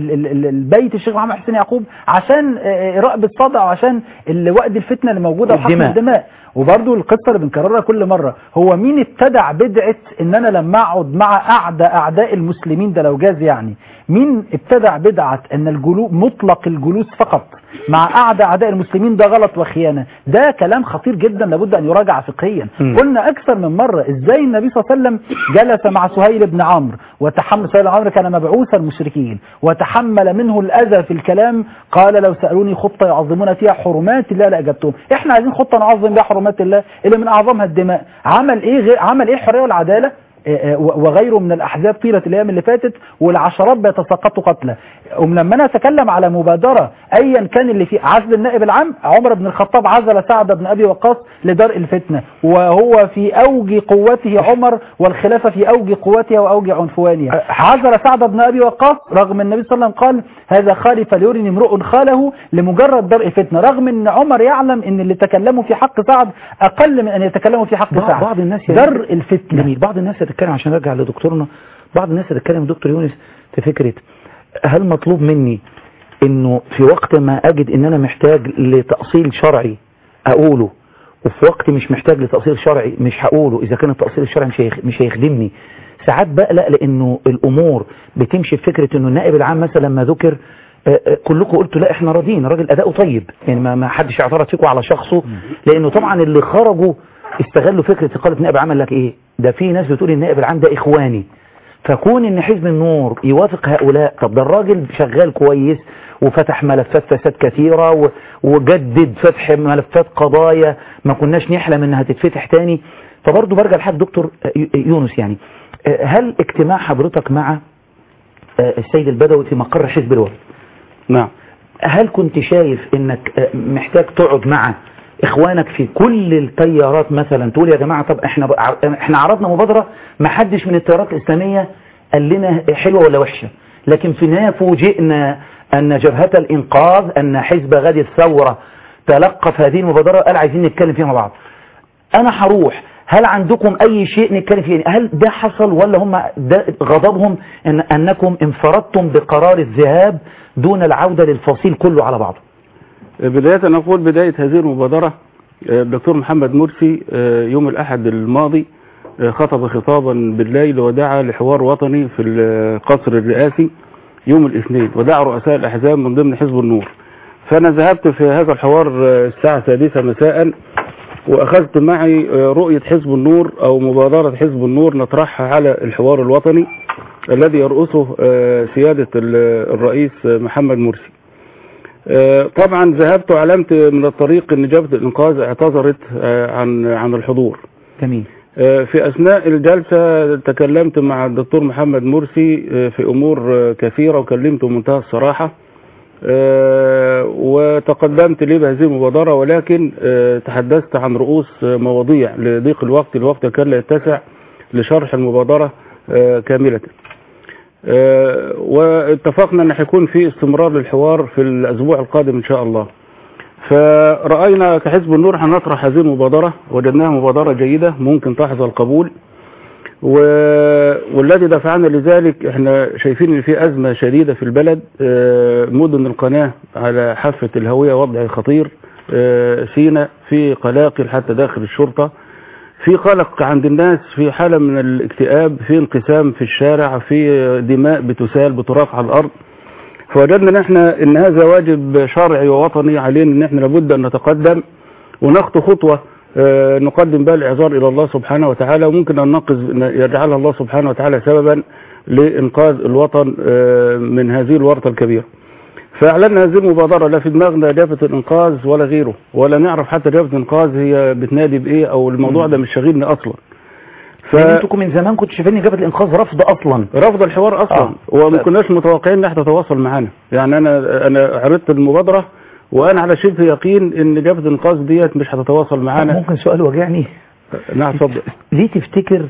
للبيت الشيخ محمد حسين يعقوب عشان آه، رأب الصدع وعشان ال- وقت الفتنة اللي موجودة وحقن الدماء. الدماء وبرضو القصة اللي بنكررها كل مرة هو مين ابتدع بدعة ان انا لما اقعد مع اعداء اعداء المسلمين ده لو جاز يعني مين ابتدع بدعة ان الجلوس مطلق الجلوس فقط مع اعداء اعداء المسلمين ده غلط وخيانة ده كلام خطير جدا لابد ان يراجع فقهيا مم. قلنا اكثر من مرة ازاي النبي صلى الله عليه وسلم جلس مع سهيل بن عمرو وتحمل سهيل بن عمرو كان مبعوث المشركين وتحمل منه الاذى في الكلام قال لو سالوني خطه يعظمون فيها حرمات الله لاجبتهم احنا عايزين خطه نعظم بها حرمات الله اللي من اعظمها الدماء عمل ايه غير عمل ايه الحريه والعداله آه، آه، وغيره من الاحزاب طيله الايام اللي فاتت والعشرات بيتساقطوا قتلى لما انا اتكلم على مبادره ايا كان اللي فيه عزل النائب العام عمر بن الخطاب عزل سعد بن ابي وقاص لدرء الفتنه وهو في اوج قوته عمر والخلافه في اوج قوتها واوج عنفوانها عزل سعد بن ابي وقاص رغم النبي صلى الله عليه وسلم قال هذا خالي فليرني امرؤ خاله لمجرد درء فتنه رغم ان عمر يعلم ان اللي تكلموا في حق سعد اقل من ان يتكلموا في حق بعض- سعد بعض الناس يا- درء الفتنه جميل بعض الناس يتكلم عشان ارجع لدكتورنا بعض الناس يتكلم دكتور يونس في فكرة هل مطلوب مني انه في وقت ما اجد ان انا محتاج لتأصيل شرعي اقوله وفي وقت مش محتاج لتأصيل شرعي مش هقوله اذا كان التأصيل الشرعي مش هيخ- مش هيخدمني ساعات بقلق لانه الامور بتمشي في فكرة انه النائب العام مثلا لما ذكر آه، آه، كلكم قلتوا لا احنا راضيين الراجل اداؤه طيب يعني ما ما حدش اعترض فيكم على شخصه لانه طبعا اللي خرجوا استغلوا فكرة إقالة نائب عام قال لك إيه ده في ناس بتقول النائب العام ده إخواني فكون إن حزب النور يوافق هؤلاء طب ده الراجل شغال كويس وفتح ملفات فساد كثيرة و- وجدد فتح ملفات قضايا ما كناش نحلم إنها تتفتح تاني فبرضه برجع لحد دكتور يونس يعني آه، هل اجتماع حضرتك مع آه، السيد البدوي في مقر حزب الوفد نعم هل كنت شايف انك آه، محتاج تقعد مع اخوانك في كل التيارات مثلا تقول يا جماعة طب احنا ب- ع- احنا عرضنا مبادرة ما حدش من التيارات الاسلامية قال لنا حلوة ولا وحشة لكن في النهاية فوجئنا ان جبهة الانقاذ ان حزب غد الثورة تلقف هذه المبادرة قال عايزين نتكلم فيها مع بعض انا هروح هل عندكم اي شيء نتكلم فيه هل ده حصل ولا هم ده غضبهم إن انكم انفردتم بقرار الذهاب دون العودة للفصيل كله على بعضه بداية نقول بداية هذه المبادرة آه، الدكتور محمد مرسي آه، يوم الأحد الماضي آه، خطب خطابا بالليل ودعا لحوار وطني في القصر الرئاسي يوم الاثنين ودعا رؤساء الأحزاب من ضمن حزب النور فأنا ذهبت في هذا الحوار آه، الساعة السادسة مساء وأخذت معي آه، رؤية حزب النور أو مبادرة حزب النور نطرحها على الحوار الوطني الذي يرأسه آه، سيادة ال- الرئيس آه، محمد مرسي آه، طبعا ذهبت وعلمت من الطريق ان جبهه الانقاذ اعتذرت آه، عن عن الحضور جميل آه، في اثناء الجلسه تكلمت مع الدكتور محمد مرسي آه، في امور آه، كثيره وكلمته بمنتهى الصراحه آه، وتقدمت لي بهذه المبادره ولكن آه، تحدثت عن رؤوس آه، مواضيع لضيق الوقت الوقت كان لا يتسع لشرح المبادره آه، كامله آه، واتفقنا ان هيكون في استمرار للحوار في الاسبوع القادم ان شاء الله فرأينا كحزب النور هنطرح هذه المبادرة وجدناها مبادرة جيدة ممكن تحظى القبول و... والذي دفعنا لذلك احنا شايفين ان في ازمة شديدة في البلد آه، مدن القناة على حافة الهوية وضع خطير آه، سينا في قلاقل حتى داخل الشرطة في قلق عند الناس في حالة من الاكتئاب في انقسام في الشارع في دماء بتسال بتراق على الأرض فوجدنا ان احنا ان هذا واجب شرعي ووطني علينا ان احنا لابد ان نتقدم ونخطو خطوة آه، نقدم بها الاعذار الى الله سبحانه وتعالى وممكن ان ننقذ يجعلها الله سبحانه وتعالى سببا لانقاذ الوطن آه، من هذه الورطة الكبيرة فاعلنا هذه المبادرة لا في دماغنا جابة الانقاذ ولا غيره ولا نعرف حتى جابة الانقاذ هي بتنادي بايه او الموضوع ده مش شاغلني اصلا لان انتوا من زمان كنتوا شايفين جبهه الانقاذ رفض اصلا رفض الحوار اصلا آه. وما كناش متوقعين انها تتواصل معانا يعني انا انا عرضت المبادره وانا على شبه يقين ان جبهه الانقاذ ديت مش هتتواصل معانا ممكن سؤال واجعني نعم اتفضل ليه تفتكر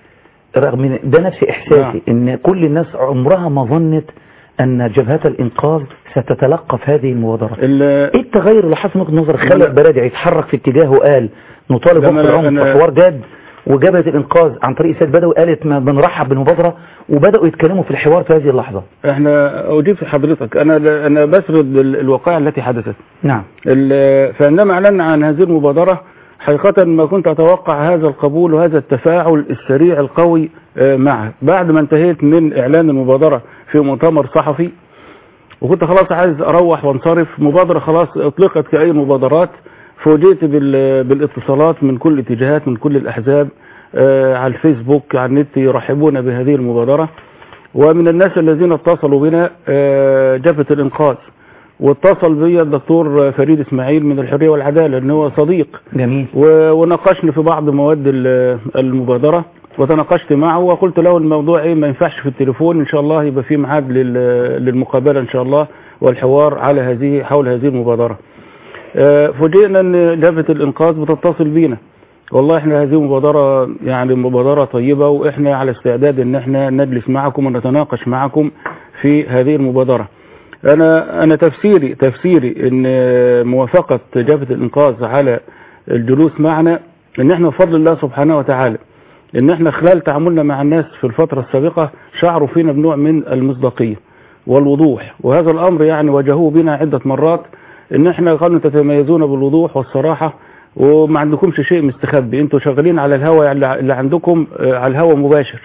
رغم ان ده نفس احساسي نعم. ان كل الناس عمرها ما ظنت ان جبهات الانقاذ ستتلقى في هذه المبادره ال- ايه التغير اللي حصل من وجهه نظر لا. خالد برادع يتحرك في اتجاه وقال نطالب لا، وقف ما- العنف أنا- وحوار جاد وجبهه الانقاذ عن طريق سيد بدوي قالت ما بنرحب بالمبادره وبداوا يتكلموا في الحوار في هذه اللحظه احنا اجيب حضرتك انا انا بسرد ال- الوقائع التي حدثت نعم ال- فعندما اعلنا عن هذه المبادره حقيقة ما كنت أتوقع هذا القبول وهذا التفاعل السريع القوي آه، معه بعد ما انتهيت من إعلان المبادرة في مؤتمر صحفي وكنت خلاص عايز أروح وانصرف مبادرة خلاص أطلقت كأي مبادرات فوجئت بال- بالاتصالات من كل الاتجاهات من كل الأحزاب آه، على الفيسبوك على النت يرحبون بهذه المبادرة ومن الناس الذين اتصلوا بنا آه، جبهة الإنقاذ واتصل بي الدكتور فريد إسماعيل من الحرية والعدالة إن هو صديق جميل و- وناقشنا في بعض مواد ال- المبادرة وتناقشت معه وقلت له الموضوع ايه ما ينفعش في التليفون ان شاء الله يبقى في ميعاد لل- للمقابلة ان شاء الله والحوار على هذه حول هذه المبادرة آه، فوجئنا ان جبهة الانقاذ بتتصل بينا والله احنا هذه مبادرة يعني مبادرة طيبة واحنا على استعداد ان احنا نجلس معكم ونتناقش معكم في هذه المبادرة انا انا تفسيري تفسيري ان موافقة جبهة الانقاذ على الجلوس معنا ان احنا بفضل الله سبحانه وتعالى ان احنا خلال تعاملنا مع الناس في الفترة السابقة شعروا فينا بنوع من المصداقية والوضوح وهذا الامر يعني واجهوه بنا عدة مرات ان احنا قالوا تتميزون بالوضوح والصراحة وما عندكمش شيء مستخبي انتوا شغالين على الهوا اللي اللي عندكم آه، على الهوا مباشر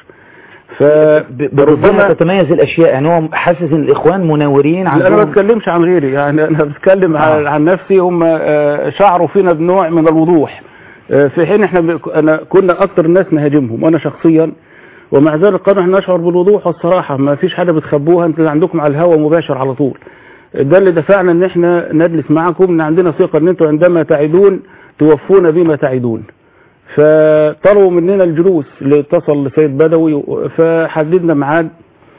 بربما فربما تتميز الاشياء يعني هو حاسس ان الاخوان مناورين لا انا ما عندهم بتكلمش عن غيري يعني انا بتكلم آه. عن, عن نفسي هم آه، شعروا فينا بنوع من الوضوح آه، في حين احنا ب- انا كنا اكتر الناس نهاجمهم انا شخصيا ومع ذلك قالوا احنا نشعر بالوضوح والصراحه ما فيش حاجه بتخبوها انت عندكم على الهوا مباشر على طول ده اللي دفعنا ان احنا نجلس معكم ان عندنا ثقه ان انتم عندما تعدون توفون بما تعدون فطلبوا مننا الجلوس اللي اتصل لسيد بدوي فحددنا ميعاد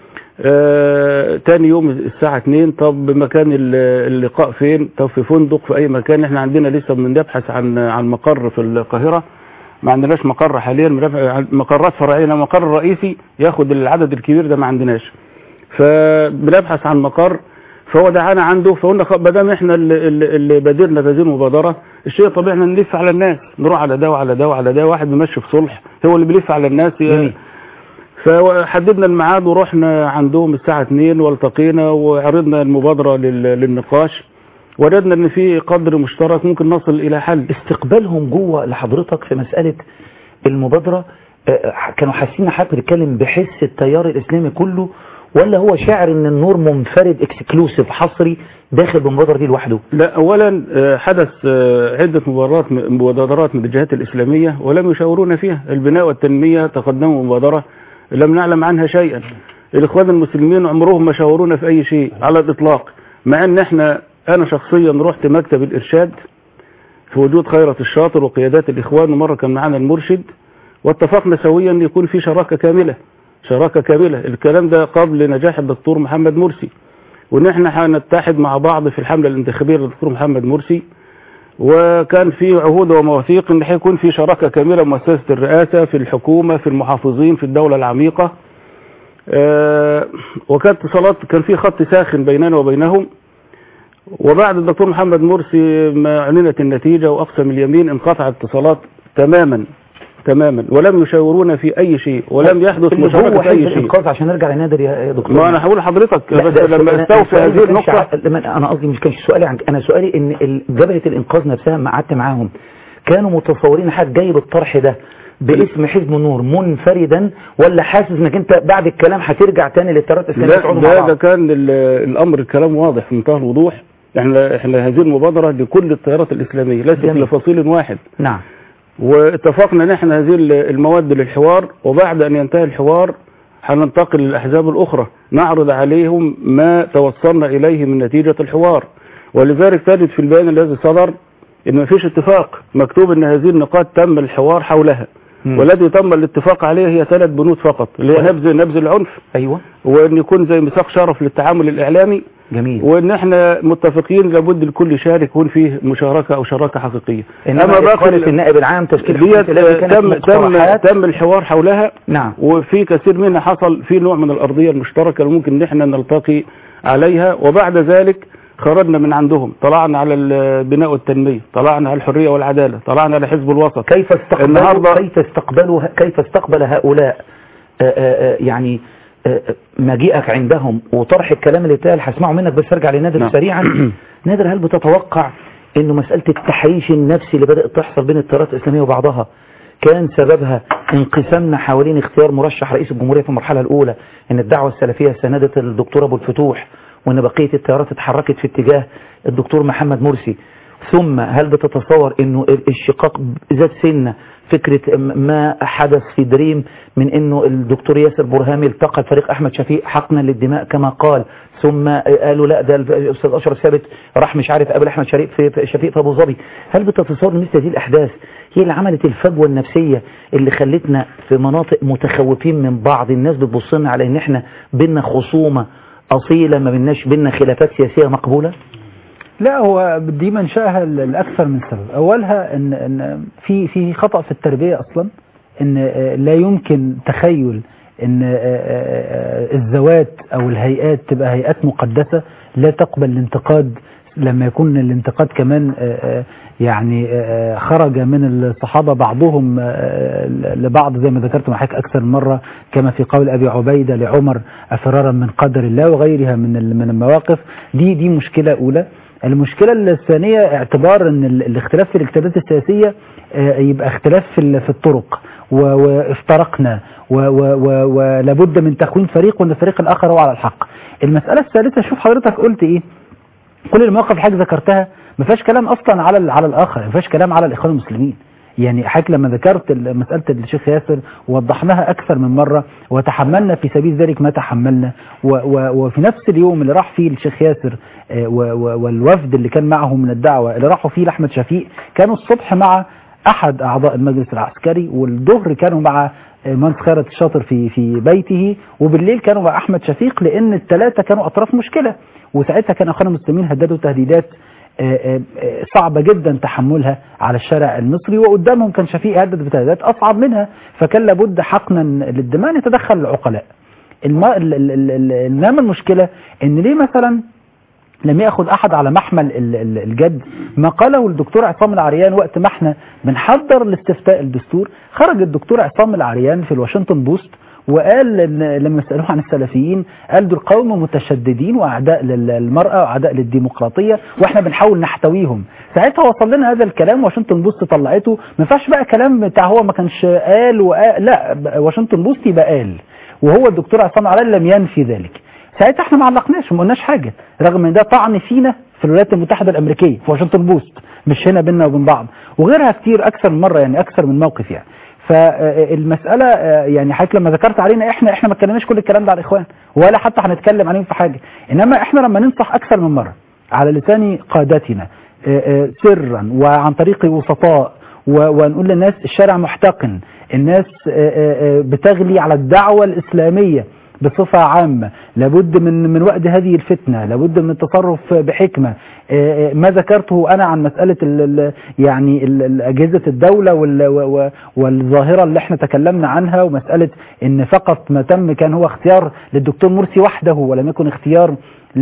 آه، تاني يوم الساعة 2 طب مكان ال- اللقاء فين طب في فندق في اي مكان احنا عندنا لسه بنبحث عن عن مقر في القاهرة ما عندناش مقر حاليا بنبحث عن مقرات فرعية إنما مقر رئيسي ياخد العدد الكبير ده ما عندناش فبنبحث عن مقر فهو دعانا عنده فقلنا خ- ما دام احنا اللي, اللي اللي بادرنا بهذه المبادره الشيء الطبيعي احنا نلف على الناس نروح على ده وعلى ده وعلى ده واحد بيمشي في صلح هو اللي بيلف على الناس جميل. فحددنا الميعاد ورحنا عندهم الساعة 2 والتقينا وعرضنا المبادرة لل- للنقاش وجدنا ان في قدر مشترك ممكن نصل الى حل استقبالهم جوه لحضرتك في مسألة المبادرة آه، كانوا حاسين إن حضرتك بتتكلم بحس التيار الإسلامي كله ولا هو شاعر ان النور منفرد اكسكلوسيف حصري داخل بالمبادرة دي لوحده لا اولا آه، حدث آه، عدة مبادرات مبادرات من الجهات الاسلامية ولم يشاورونا فيها البناء والتنمية تقدموا مبادرة لم نعلم عنها شيئا الاخوان المسلمين عمرهم ما شاورونا في اي شيء على الاطلاق مع ان احنا انا شخصيا رحت مكتب الارشاد في وجود خيرة الشاطر وقيادات الاخوان ومرة كان معانا المرشد واتفقنا سويا ان يكون في شراكة كاملة شراكة كاملة الكلام ده قبل نجاح الدكتور محمد مرسي وان احنا هنتحد مع بعض في الحملة الانتخابية للدكتور محمد مرسي وكان في عهود ومواثيق ان هيكون في شراكة كاملة مؤسسة الرئاسة في الحكومة في المحافظين في الدولة العميقة آه، وكانت اتصالات كان في خط ساخن بيننا وبينهم وبعد الدكتور محمد مرسي ما اعلنت النتيجة واقسم اليمين انقطع الاتصالات تماما تماما ولم يشاورونا في اي شيء ولم يحدث اللي مشاركة جوه في حزب اي شيء الانقاذ عشان نرجع لنادر يا يا دكتور ما انا هقول لحضرتك لا، بس ده لما أنا- استوفي أنا سؤالي هذه ما كانش النقطة ع- لما- انا قصدي مش كانش سؤالي عن انا سؤالي ان ال- جبهه الانقاذ نفسها ما قعدت معاهم كانوا متصورين حد جايب الطرح ده باسم حزب النور منفردا ولا حاسس انك انت بعد الكلام هترجع تاني للتيارات الاسلاميه لا تقعدوا مع ده, بعض ده كان ال- الامر الكلام واضح في منتهى الوضوح احنا احنا هذه المبادره لكل التيارات الاسلاميه ليست جميل. لفصيل واحد نعم واتفقنا ان احنا هذه ال- المواد للحوار وبعد ان ينتهي الحوار هننتقل للاحزاب الاخرى نعرض عليهم ما توصلنا اليه من نتيجه الحوار ولذلك تجد في البيان الذي صدر ان ما فيش اتفاق مكتوب ان هذه النقاط تم الحوار حولها مم. والذي تم الاتفاق عليه هي ثلاث بنود فقط اللي هي كويس. نبذ نبذ العنف ايوه وان يكون زي ميثاق شرف للتعامل الاعلامي جميل وان احنا متفقين لابد الكل يشارك يكون فيه مشاركه او شراكه حقيقيه انما باقي إقالة النائب العام تشكيل حكومة ديت التي كانت تم تم مقترحات تم الحوار حولها نعم وفي كثير منها حصل في نوع من الارضيه المشتركه اللي ممكن ان احنا نلتقي عليها وبعد ذلك خرجنا من عندهم طلعنا على البناء والتنميه طلعنا على الحريه والعداله طلعنا على حزب الوسط كيف استقبلوا النهاردة- كيف استقبلوا كيف استقبل هؤلاء آه، آه، آه، يعني آه، آه، مجيئك عندهم وطرح الكلام اللي اتقال هسمعه منك بس ارجع لنادر نعم. سريعا نادر هل بتتوقع انه مسألة التحريش النفسي اللي بدأت تحصل بين التيارات الإسلامية وبعضها كان سببها انقسامنا حوالين اختيار مرشح رئيس الجمهورية في المرحلة الأولى ان الدعوة السلفية ساندت الدكتور أبو الفتوح وان بقية التيارات اتحركت في اتجاه الدكتور محمد مرسي ثم هل بتتصور انه الشقاق ذات سنة فكرة ما حدث في دريم من انه الدكتور ياسر برهامي التقى فريق احمد شفيق حقنا للدماء كما قال ثم قالوا لا ده الاستاذ اشرف ثابت راح مش عارف قابل احمد شفيق في في- شفيق في ابو ظبي هل بتتصور ان مثل هذه الاحداث هي اللي عملت الفجوه النفسيه اللي خلتنا في مناطق متخوفين من بعض الناس بتبص لنا على ان احنا بينا خصومه اصيله ما بيناش بينا خلافات سياسيه مقبوله لا هو دي منشأها ل- لأكثر من سبب أولها إن, إن في في خطأ في التربية أصلا إن آه، لا يمكن تخيل إن آه، آه، آه، الذوات أو الهيئات تبقى هيئات مقدسة لا تقبل الانتقاد لما يكون الانتقاد كمان آه، آه، يعني آه، خرج من الصحابة بعضهم آه، لبعض زي ما ذكرت معك أكثر من مرة كما في قول أبي عبيدة لعمر أفرارا من قدر الله وغيرها من ال- من المواقف دي دي مشكلة أولى المشكلة الثانية اعتبار ان ال- الاختلاف في الاجتهادات السياسية آه، يبقى اختلاف في ال- في الطرق و- وافترقنا و- و- و- ولابد من تكوين فريق وان الفريق الاخر هو على الحق المسألة الثالثة شوف حضرتك قلت ايه كل المواقف اللي حضرتك ذكرتها ما فيهاش كلام اصلا على ال- على الاخر ما فيهاش كلام على الاخوان المسلمين يعني حضرتك لما ذكرت ال- مسألة الشيخ ياسر وضحناها أكثر من مرة وتحملنا في سبيل ذلك ما تحملنا و و وفي نفس اليوم اللي راح فيه الشيخ ياسر آه، و- و- والوفد اللي كان معه من الدعوة اللي راحوا فيه لأحمد شفيق كانوا الصبح مع أحد أعضاء المجلس العسكري والظهر كانوا مع آه، مهندس خيرت الشاطر في في بيته وبالليل كانوا مع أحمد شفيق لأن الثلاثة كانوا أطراف مشكلة وساعتها كان أخوان المسلمين هددوا تهديدات آه، آه، آه، صعبة جدا تحملها على الشارع المصري وقدامهم كان شفيق يهدد بتهديدات أصعب منها فكان لابد حقنا للدماء أن يتدخل العقلاء الم- ال- ال- ال- ال- انما المشكلة ان ليه مثلا لم ياخذ احد على محمل ال- ال- الجد ما قاله الدكتور عصام العريان وقت ما احنا بنحضر لاستفتاء الدستور خرج الدكتور عصام العريان في الواشنطن بوست وقال إن لما سالوه عن السلفيين قال دول قوم متشددين واعداء للمراه واعداء للديمقراطيه واحنا بنحاول نحتويهم ساعتها وصل لنا هذا الكلام واشنطن بوست طلعته ما ينفعش بقى كلام بتاع هو ما كانش قال وقال لا واشنطن بوست يبقى قال وهو الدكتور عصام العريان لم ينفي ذلك ساعتها احنا ما علقناش ما قلناش حاجه رغم ان ده طعن فينا في الولايات المتحده الامريكيه في واشنطن بوست مش هنا بيننا وبين بعض وغيرها كتير اكثر من مره يعني اكثر من موقف يعني فالمساله آه، يعني حضرتك لما ذكرت علينا احنا احنا ما اتكلمناش كل الكلام ده على الاخوان ولا حتى هنتكلم عليهم في حاجه انما احنا لما ننصح اكثر من مره على لسان قادتنا آه، آه، سرا وعن طريق وسطاء و- ونقول للناس الشارع محتقن الناس آه، آه، آه، بتغلي على الدعوة الإسلامية بصفة عامة لابد من من وقت هذه الفتنة لابد من التصرف بحكمة آه، آه، ما ذكرته أنا عن مسألة ال ال يعني ال- ال- أجهزة الدولة وال و- و- والظاهرة اللي احنا تكلمنا عنها ومسألة ان فقط ما تم كان هو اختيار للدكتور مرسي وحده ولم يكن اختيار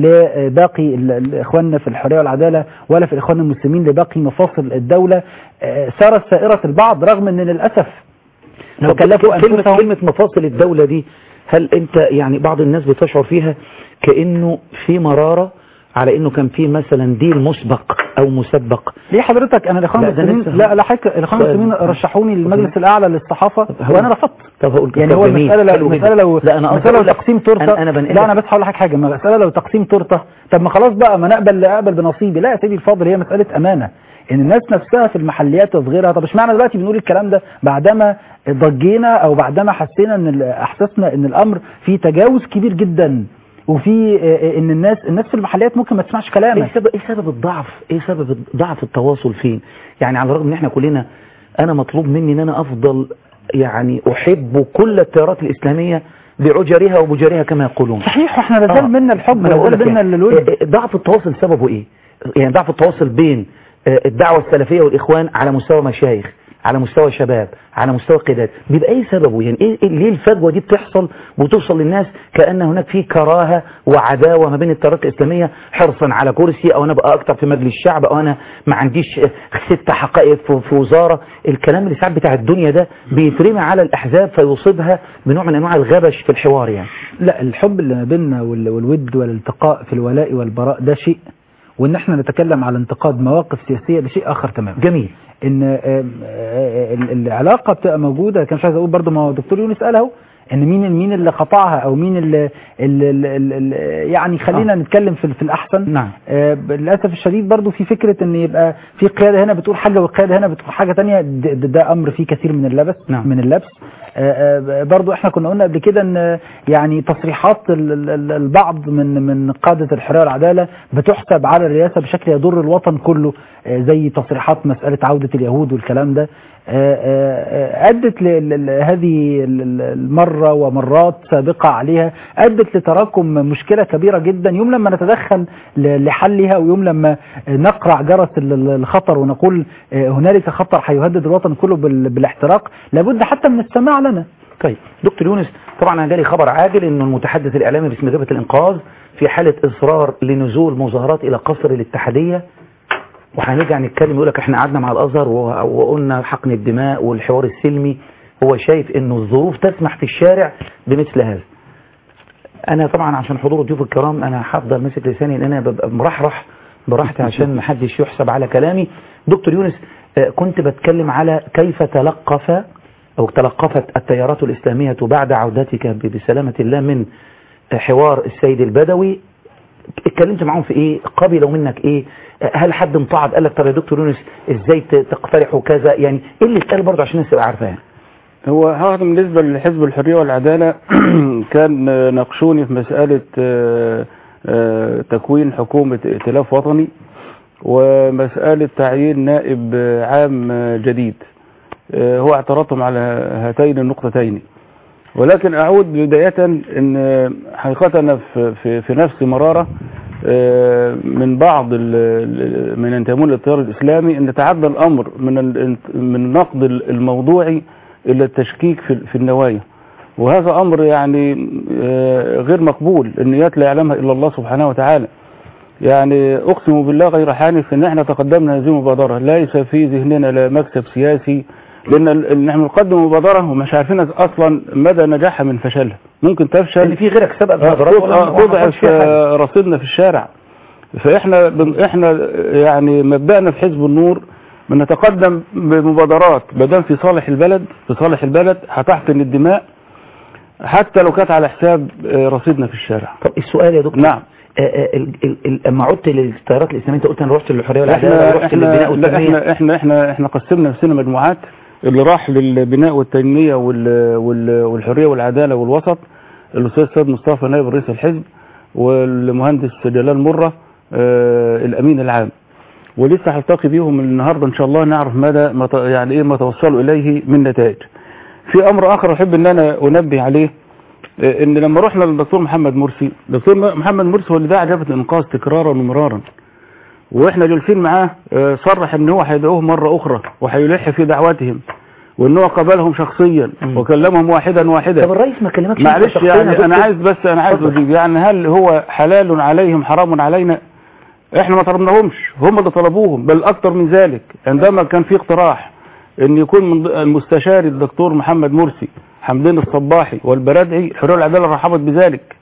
لباقي ال- ال- اخواننا في الحريه والعداله ولا في الاخوان المسلمين لباقي مفاصل الدوله آه، سارت سائره البعض رغم ان للاسف لو طب كلفوا كلمة, انفسهم كلمة مفاصل الدولة دي هل انت يعني بعض الناس بتشعر فيها كأنه في مرارة على انه كان في مثلا ديل مسبق او مسبق ليه حضرتك انا الاخوان لا، ده المسلمين لسه- لا لا حضرتك الاخوان سؤال. المسلمين رشحوني للمجلس الاعلى للصحافه هو- وانا رفضت طب هقول يعني طب هو جميل، المسألة لو حلو جدا. المسألة لو لا انا قصدي المسألة لو أقول لك- تقسيم تورته انا, أنا بنقل لا انا بس هقول لك حاجة ما مسألة لو تقسيم تورته طب ما خلاص بقى ما نقبل اقبل بنصيبي لا يا سيدي الفاضل هي مسألة امانة ان الناس نفسها في المحليات وصغيرها طب اشمعنى دلوقتي بنقول الكلام ده بعدما ضجينا او بعدما حسينا ان ال- احسسنا ان الامر فيه تجاوز كبير جدا وفي آه، ان الناس الناس في المحليات ممكن ما تسمعش ايه كلامك سبب ايه سبب الضعف ايه سبب ضعف التواصل فين يعني على الرغم ان احنا كلنا انا مطلوب مني ان انا افضل يعني احب كل التيارات الاسلاميه بعجرها وبجرها كما يقولون صحيح واحنا لازال آه. منا الحب ما أنا بقول لازال لك منا يعني الود إيه- إيه ضعف التواصل سببه ايه يعني ضعف التواصل بين آه، الدعوة السلفية والإخوان على مستوى مشايخ على مستوى شباب على مستوى قيادات بيبقى ايه سببه يعني ايه إيه- ليه الفجوة دي بتحصل وتوصل للناس كأن هناك في كراهة وعداوة ما بين التيارات الإسلامية حرصا على كرسي او انا ابقى اكتر في مجلس الشعب او انا ما عنديش آه، ست حقائق في- في وزارة الكلام اللي ساعات بتاع الدنيا ده بيترمي على الأحزاب فيصيبها بنوع من انواع الغبش في الحوار يعني لا الحب اللي ما بيننا وال- والود والالتقاء في الولاء والبراء ده شيء وان احنا نتكلم على انتقاد مواقف سياسية ده شيء اخر تماما جميل ان آم، آه، ال- العلاقة بتبقى موجودة كان مش عايز اقول برضو ما هو الدكتور يونس قال اهو ان مين مين اللي قطعها او مين اللي, اللي, اللي, اللي يعني خلينا آه. نتكلم في, في الاحسن نعم. آه، للاسف الشديد برضو في فكرة ان يبقى في قيادة هنا بتقول حاجة والقيادة هنا بتقول حاجة تانية ده, ده, ده امر فيه كثير من اللبس نعم. من اللبس آه، آه، برضو احنا كنا قلنا قبل كده ان يعني تصريحات ال- ال- ال- البعض من من قادة الحرية والعدالة بتحسب على الرئاسة بشكل يضر الوطن كله آه، زي تصريحات مسألة عودة اليهود والكلام ده آه، آه، آه، أدت ل- ل- ل- هذه ال- ال- المرة ومرات سابقة عليها أدت لتراكم مشكلة كبيرة جدا يوم لما نتدخل ل- لحلها ويوم لما نقرع جرس ال- ال- الخطر ونقول آه، هنالك خطر هيهدد الوطن كله بال- بالاحتراق لابد حتى من السماع لنا طيب دكتور يونس طبعا انا جالي خبر عاجل انه المتحدث الاعلامي باسم جبهه الانقاذ في حاله اصرار لنزول مظاهرات الى قصر الاتحاديه وهنرجع نتكلم يقول لك احنا قعدنا مع الازهر و- وقلنا حقن الدماء والحوار السلمي هو شايف انه الظروف تسمح في الشارع بمثل هذا انا طبعا عشان حضور الضيوف الكرام انا هفضل ماسك لساني ان انا ببقى مرحرح براحتي عشان ما حدش يحسب على كلامي دكتور يونس آه، كنت بتكلم على كيف تلقف او تلقفت التيارات الاسلاميه بعد عودتك ب- بسلامه الله من حوار السيد البدوي اتكلمت معاهم في ايه قبلوا منك ايه هل حد انطعد قال لك طب يا دكتور يونس ازاي ت- تقترحوا كذا يعني ايه اللي اتقال برضه عشان الناس تبقى عارفه يعني هو هذا بالنسبة لحزب الحرية والعدالة كان آه، ناقشوني في مسألة آه، آه، تكوين حكومة ائتلاف وطني ومسألة تعيين نائب آه، عام آه، جديد آه، هو اعترضتم على هاتين النقطتين ولكن أعود بداية أن آه، حقيقة أنا في, في, في نفس مرارة آه، من بعض ال- ال- من ينتمون للتيار الإسلامي أن تعدى الأمر من ال- من النقد الموضوعي إلى التشكيك في في النوايا وهذا أمر يعني آه، غير مقبول النيات لا يعلمها إلا الله سبحانه وتعالى يعني أقسم بالله غير حانف إن إحنا تقدمنا هذه المبادرة ليس في ذهننا لا مكسب سياسي لأن ال- إن إحنا نقدم مبادرة ومش عارفين أصلا مدى نجاحها من فشلها ممكن تفشل اللي في غيرك سبق آه، بمبادرات تض- ولا آه، ما حصلش تضعف فيها حاجة. آه، رصيدنا في الشارع فاحنا بن- احنا يعني مبدأنا في حزب النور بنتقدم بمبادرات بدل في صالح البلد في صالح البلد هتحقن الدماء حتى لو كانت على حساب آه، رصيدنا في الشارع طب السؤال يا دكتور نعم. آه، آه، ال- ال- ال- لما عدت للتيارات الاسلاميه انت قلت انا رحت للحريه والعداله احنا ورحت احنا للبناء لا والتنميه احنا احنا احنا احنا قسمنا نفسنا مجموعات اللي راح للبناء والتنميه وال وال والحريه والعداله والوسط الاستاذ سيد مصطفى نائب رئيس الحزب والمهندس جلال مره آه الامين العام ولسه هلتقي بيهم النهارده ان شاء الله نعرف مدى ما ت- يعني ايه ما توصلوا اليه من نتائج في امر اخر احب ان انا انبه عليه آه، ان لما رحنا للدكتور محمد مرسي الدكتور محمد مرسي هو اللي دعا جبهه الانقاذ تكرارا ومرارا واحنا جالسين معاه آه، صرح ان هو هيدعوهم مرة اخرى وهيلح في دعوتهم وان هو قبلهم شخصيا مم. وكلمهم واحدا واحدا طب الرئيس ما كلمكش معلش أنت شخصياً يا يعني انا دكتور؟ عايز بس انا عايز اتفضل. اجيب يعني هل هو حلال عليهم حرام علينا احنا ما طلبناهمش هم اللي طلبوهم بل اكتر من ذلك عندما كان في اقتراح ان يكون من المستشار الدكتور محمد مرسي حمدين الصباحي والبرادعي الحريه والعداله رحبت بذلك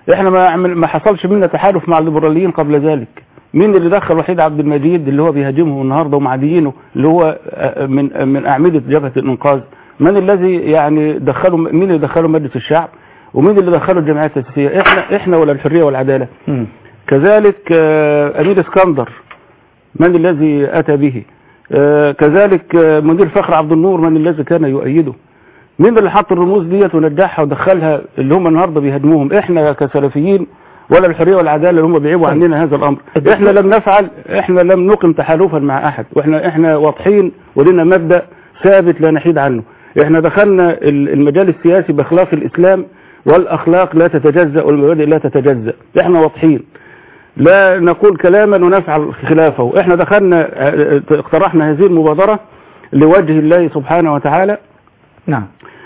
احنا ما عمل- ما حصلش منا تحالف مع الليبراليين قبل ذلك مين اللي دخل وحيد عبد المجيد اللي هو بيهاجمهم النهارده ومعاديينه اللي هو آه، من من اعمده جبهه الانقاذ من الذي يعني دخله مين اللي دخله مجلس الشعب ومين اللي دخله الجمعيه التاسيسيه احنا احنا ولا الحريه والعداله مم. كذلك آه، امير اسكندر من الذي اتى به آه، كذلك آه، مدير فخر عبد النور من الذي كان يؤيده مين اللي حط الرموز ديت ونجحها ودخلها اللي هم النهارده بيهاجموهم احنا كسلفيين ولا الحريه والعداله اللي هم بيعيبوا طيب. عننا هذا الامر الدكتور- احنا لم نفعل احنا لم نقم تحالفا مع احد واحنا احنا واضحين ولنا مبدا ثابت لا نحيد عنه احنا دخلنا ال- المجال السياسي باخلاق الاسلام والاخلاق لا تتجزا والمبادئ لا تتجزا احنا واضحين لا نقول كلاما ونفعل خلافه احنا دخلنا اه، اقترحنا هذه المبادره لوجه الله سبحانه وتعالى نعم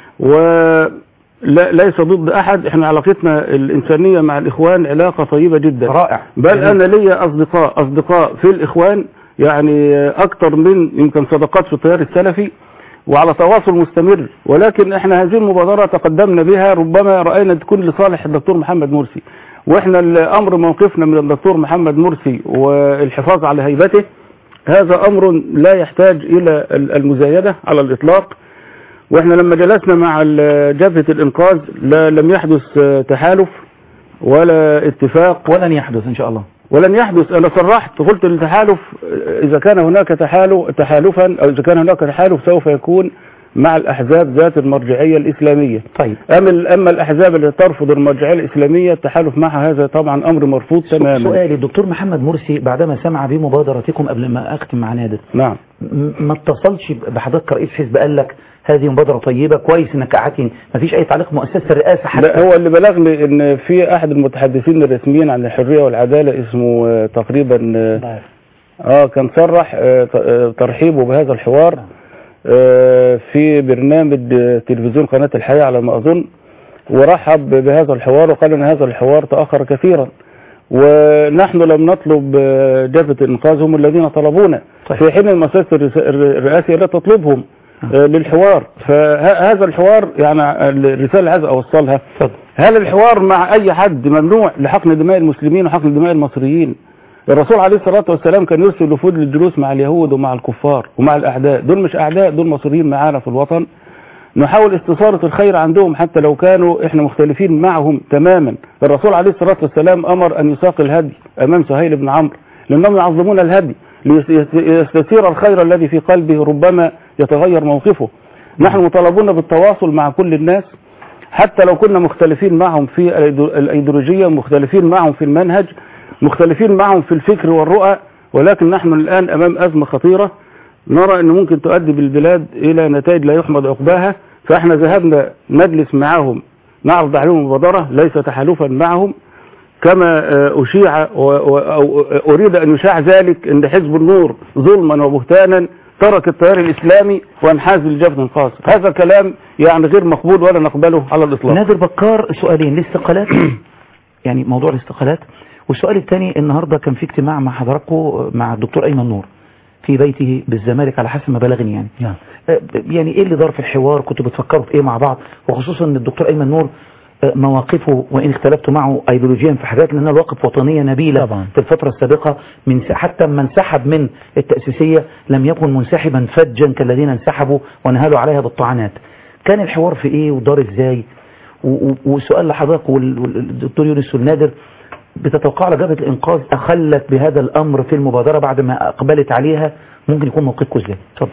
وليس ضد احد احنا علاقتنا الانسانيه مع الاخوان علاقه طيبه جدا رائع بل انا لي اصدقاء اصدقاء في الاخوان يعني اكتر من يمكن صداقات في التيار السلفي وعلى تواصل مستمر ولكن احنا هذه المبادره تقدمنا بها ربما راينا تكون لصالح الدكتور محمد مرسي واحنا الامر موقفنا من الدكتور محمد مرسي والحفاظ على هيبته هذا امر لا يحتاج الى المزايده على الاطلاق واحنا لما جلسنا مع ال- جبهه الانقاذ لا لم يحدث تحالف ولا اتفاق ولن يحدث ان شاء الله ولن يحدث انا صرحت قلت التحالف اذا كان هناك تحالف تحالفا او اذا كان هناك تحالف سوف يكون مع الاحزاب ذات المرجعيه الاسلاميه طيب اما اما الاحزاب التي ترفض المرجعيه الاسلاميه التحالف معها هذا طبعا امر مرفوض تماما سؤالي الدكتور محمد مرسي بعدما سمع بمبادرتكم قبل ما اختم مع نادر نعم م- ما اتصلش بحضرتك كرئيس حزب قال لك هذه مبادرة طيبة كويس انك قعدتني ما فيش اي تعليق مؤسسة الرئاسة حتى لا هو اللي بلغني ان في احد المتحدثين الرسميين عن الحريه والعداله اسمه آه، تقريبا آه، اه كان صرح آه، ت- آه، ترحيبه بهذا الحوار آه، في برنامج آه، تلفزيون قناة الحياة على ما أظن ورحب بهذا الحوار وقال أن هذا الحوار تأخر كثيرا ونحن لم نطلب آه، جبهة الإنقاذ هم الذين طلبونا طيب. في حين المؤسسة الرس- الرئاسية لا تطلبهم آه، للحوار فهذا الحوار يعني الرسالة اللي عايز أوصلها اتفضل هل الحوار مع اي حد ممنوع لحقن دماء المسلمين وحقن دماء المصريين الرسول عليه الصلاة والسلام كان يرسل وفود للجلوس مع اليهود ومع الكفار ومع الاعداء دول مش اعداء دول مصريين معانا في الوطن نحاول استثارة الخير عندهم حتى لو كانوا احنا مختلفين معهم تماما الرسول عليه الصلاة والسلام امر ان يساق الهدي امام سهيل بن عمرو لانهم يعظمون الهدي ليستثير الخير الذي في قلبه ربما يتغير موقفه نحن مطالبون بالتواصل مع كل الناس حتى لو كنا مختلفين معهم في الأيدو- الأيديولوجية مختلفين معهم في المنهج مختلفين معهم في الفكر والرؤى ولكن نحن الآن أمام أزمة خطيرة نرى أن ممكن تؤدي بالبلاد إلى نتائج لا يحمد عقباها فإحنا ذهبنا نجلس معهم نعرض عليهم المبادرة ليس تحالفا معهم كما آه، أشيع و- و- أو أريد أن يشاع ذلك أن حزب النور ظلما وبهتانا ترك التيار الإسلامي وانحاز للجبهة الخاص هذا كلام يعني غير مقبول ولا نقبله على الإطلاق نادر بكار سؤالين الاستقالات يعني موضوع الاستقالات والسؤال الثاني النهاردة كان في اجتماع مع حضراتكم مع الدكتور أيمن نور في بيته بالزمالك على حسب ما بلغني يعني نعم آه، يعني ايه اللي دار في الحوار كنتوا بتفكروا في ايه مع بعض وخصوصا ان الدكتور ايمن نور آه، مواقفه وان اختلفت معه ايديولوجيا في حاجات لانها مواقف وطنيه نبيله طبعا. في الفتره السابقه من س- حتى من انسحب من التاسيسيه لم يكن منسحبا فجا كالذين انسحبوا ونهالوا عليها بالطعنات كان الحوار في ايه ودار ازاي و- و- وسؤال لحضرتك وال- والدكتور يونس والنادر بتتوقع جبهه الانقاذ اخلت بهذا الامر في المبادره بعد ما اقبلت عليها ممكن يكون موقفكم ازاي اتفضل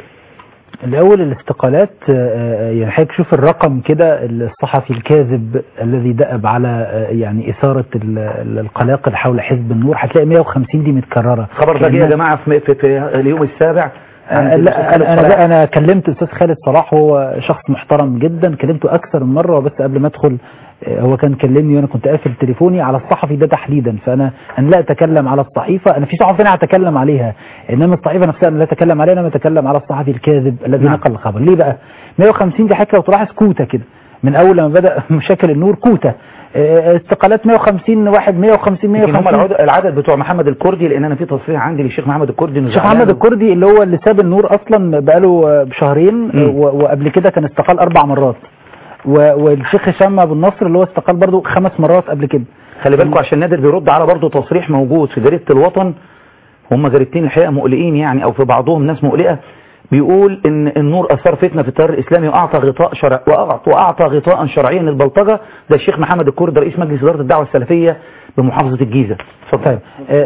الأول الاستقالات آه، آه، يعني حضرتك شوف الرقم كده الصحفي الكاذب الذي دأب على آه، يعني إثارة ال- ال- القلاقل حول حزب النور هتلاقي 150 دي متكررة خبر ده جه يا كأنها- جماعه في, في, في اليوم السابع عند آه، الأستاذ لا انا صلاح. انا انا كلمت الاستاذ خالد صلاح هو شخص محترم جدا كلمته اكثر من مره بس قبل ما ادخل آه، هو كان كلمني وانا كنت قافل تليفوني على الصحفي ده تحديدا فانا انا لا اتكلم على الصحيفه انا في صحف انا هتكلم عليها انما الصحيفه نفسها انا لا اتكلم عليها انا اتكلم على الصحفي الكاذب الذي نعم. نقل الخبر ليه بقى 150 دي حتى لو تلاحظ كوته كده من اول لما بدا مشاكل النور كوته آه، استقالات 150 واحد 150 يمكن هم 150 العدد, العدد بتوع محمد الكردي لان انا في تصريح عندي للشيخ محمد الكردي إنه الشيخ زعلان. محمد الكردي اللي هو اللي ساب النور اصلا بقاله آه، بشهرين مم. آه، و- وقبل كده كان استقال اربع مرات و- والشيخ هشام ابو النصر اللي هو استقال برضو خمس مرات قبل كده خلي بالكم عشان نادر بيرد على برضه تصريح موجود في جريدة الوطن هم جريدتين الحقيقة مقلقين يعني او في بعضهم ناس مقلقة بيقول ان النور اثار فتنة في التيار الاسلامي واعطى غطاء شرع واعطى, وأعطى غطاء شرعيا للبلطجة ده الشيخ محمد الكرد رئيس مجلس ادارة الدعوة السلفية بمحافظة الجيزة اتفضل طيب آه،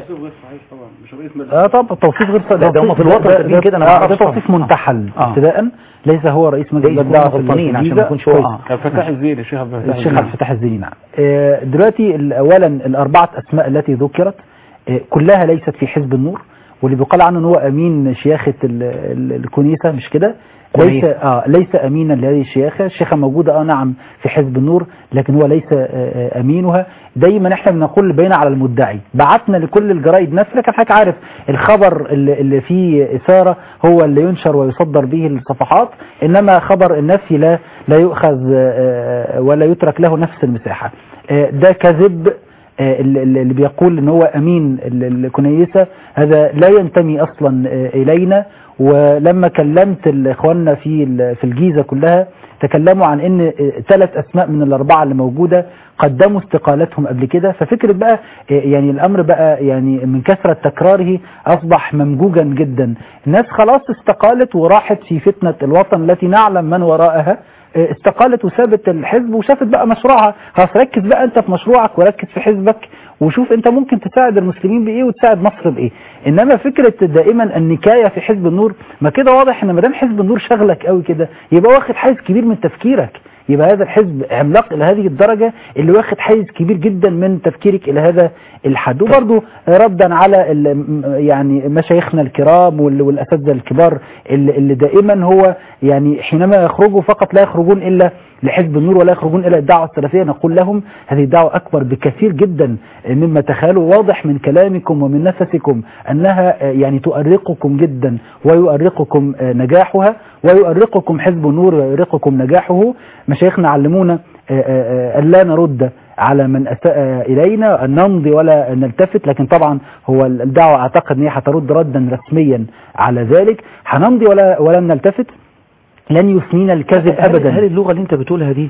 اه طبعا التوصيف غير صحيح لا، ده هم في الوطن كاتبين كده، أنا آه، بعرف أفهم. التوصيف منتحل آه. ابتداء ليس هو رئيس مجلس جايز الدعوة يكونوا غلطانين عشان ما الجيزة. يكونش هو كويس. آه. عبد الفتاح الزيري الشيخ عبد الفتاح الشيخ الزيري. عبد الفتاح الزيني نعم آه، دلوقتي ال- اولا الاربعه اسماء التي ذكرت آه، كلها ليست في حزب النور واللي بيقال عنه ان هو امين شياخه ال- ال- الكنيسه مش كده ليس كنيسة. اه ليس امينا لهذه الشياخه الشيخه موجوده اه نعم في حزب النور لكن هو ليس آه، آه، امينها دايما احنا بنقول بين على المدعي بعتنا لكل الجرايد نفس لكن حضرتك عارف الخبر اللي, اللي فيه اثاره هو اللي ينشر ويصدر به الصفحات انما خبر النفي لا لا يؤخذ آه، ولا يترك له نفس المساحه آه، ده كذب آه، اللي اللي بيقول ان هو امين ال- الكنيسه هذا لا ينتمي اصلا آه، الينا ولما كلمت ال- اخواننا في ال- في الجيزه كلها تكلموا عن ان ثلاث اسماء من الاربعه اللي موجوده قدموا استقالتهم قبل كده ففكره بقى آه، يعني الامر بقى يعني من كثره تكراره اصبح ممجوجا جدا الناس خلاص استقالت وراحت في فتنه الوطن التي نعلم من وراءها استقالت وسابت الحزب وشافت بقى مشروعها خلاص ركز بقى انت في مشروعك وركز في حزبك وشوف انت ممكن تساعد المسلمين بايه وتساعد مصر بايه انما فكره دائما النكايه في حزب النور ما كده واضح ان ما دام حزب النور شغلك قوي كده يبقى واخد حيز كبير من تفكيرك يبقى هذا الحزب عملاق الى هذه الدرجه اللي واخد حيز كبير جدا من تفكيرك الى هذا الحد وبرضه ردا على ال- يعني مشايخنا الكرام وال- والاساتذه الكبار اللي اللي دائما هو يعني حينما يخرجوا فقط لا يخرجون الا لحزب النور ولا يخرجون الى الدعوه السلفيه نقول لهم هذه الدعوه اكبر بكثير جدا مما تخيلوا واضح من كلامكم ومن نفسكم انها يعني تؤرقكم جدا ويؤرقكم نجاحها ويؤرقكم حزب النور ويؤرقكم نجاحه مشايخنا علمونا ألا نرد على من أساء إلينا أن نمضي ولا نلتفت لكن طبعا هو الدعوة أعتقد أن هي هترد ردا رسميا على ذلك هنمضي ولا ولن نلتفت لن يثنينا الكذب هل- أبدا هل اللغة اللي انت بتقولها دي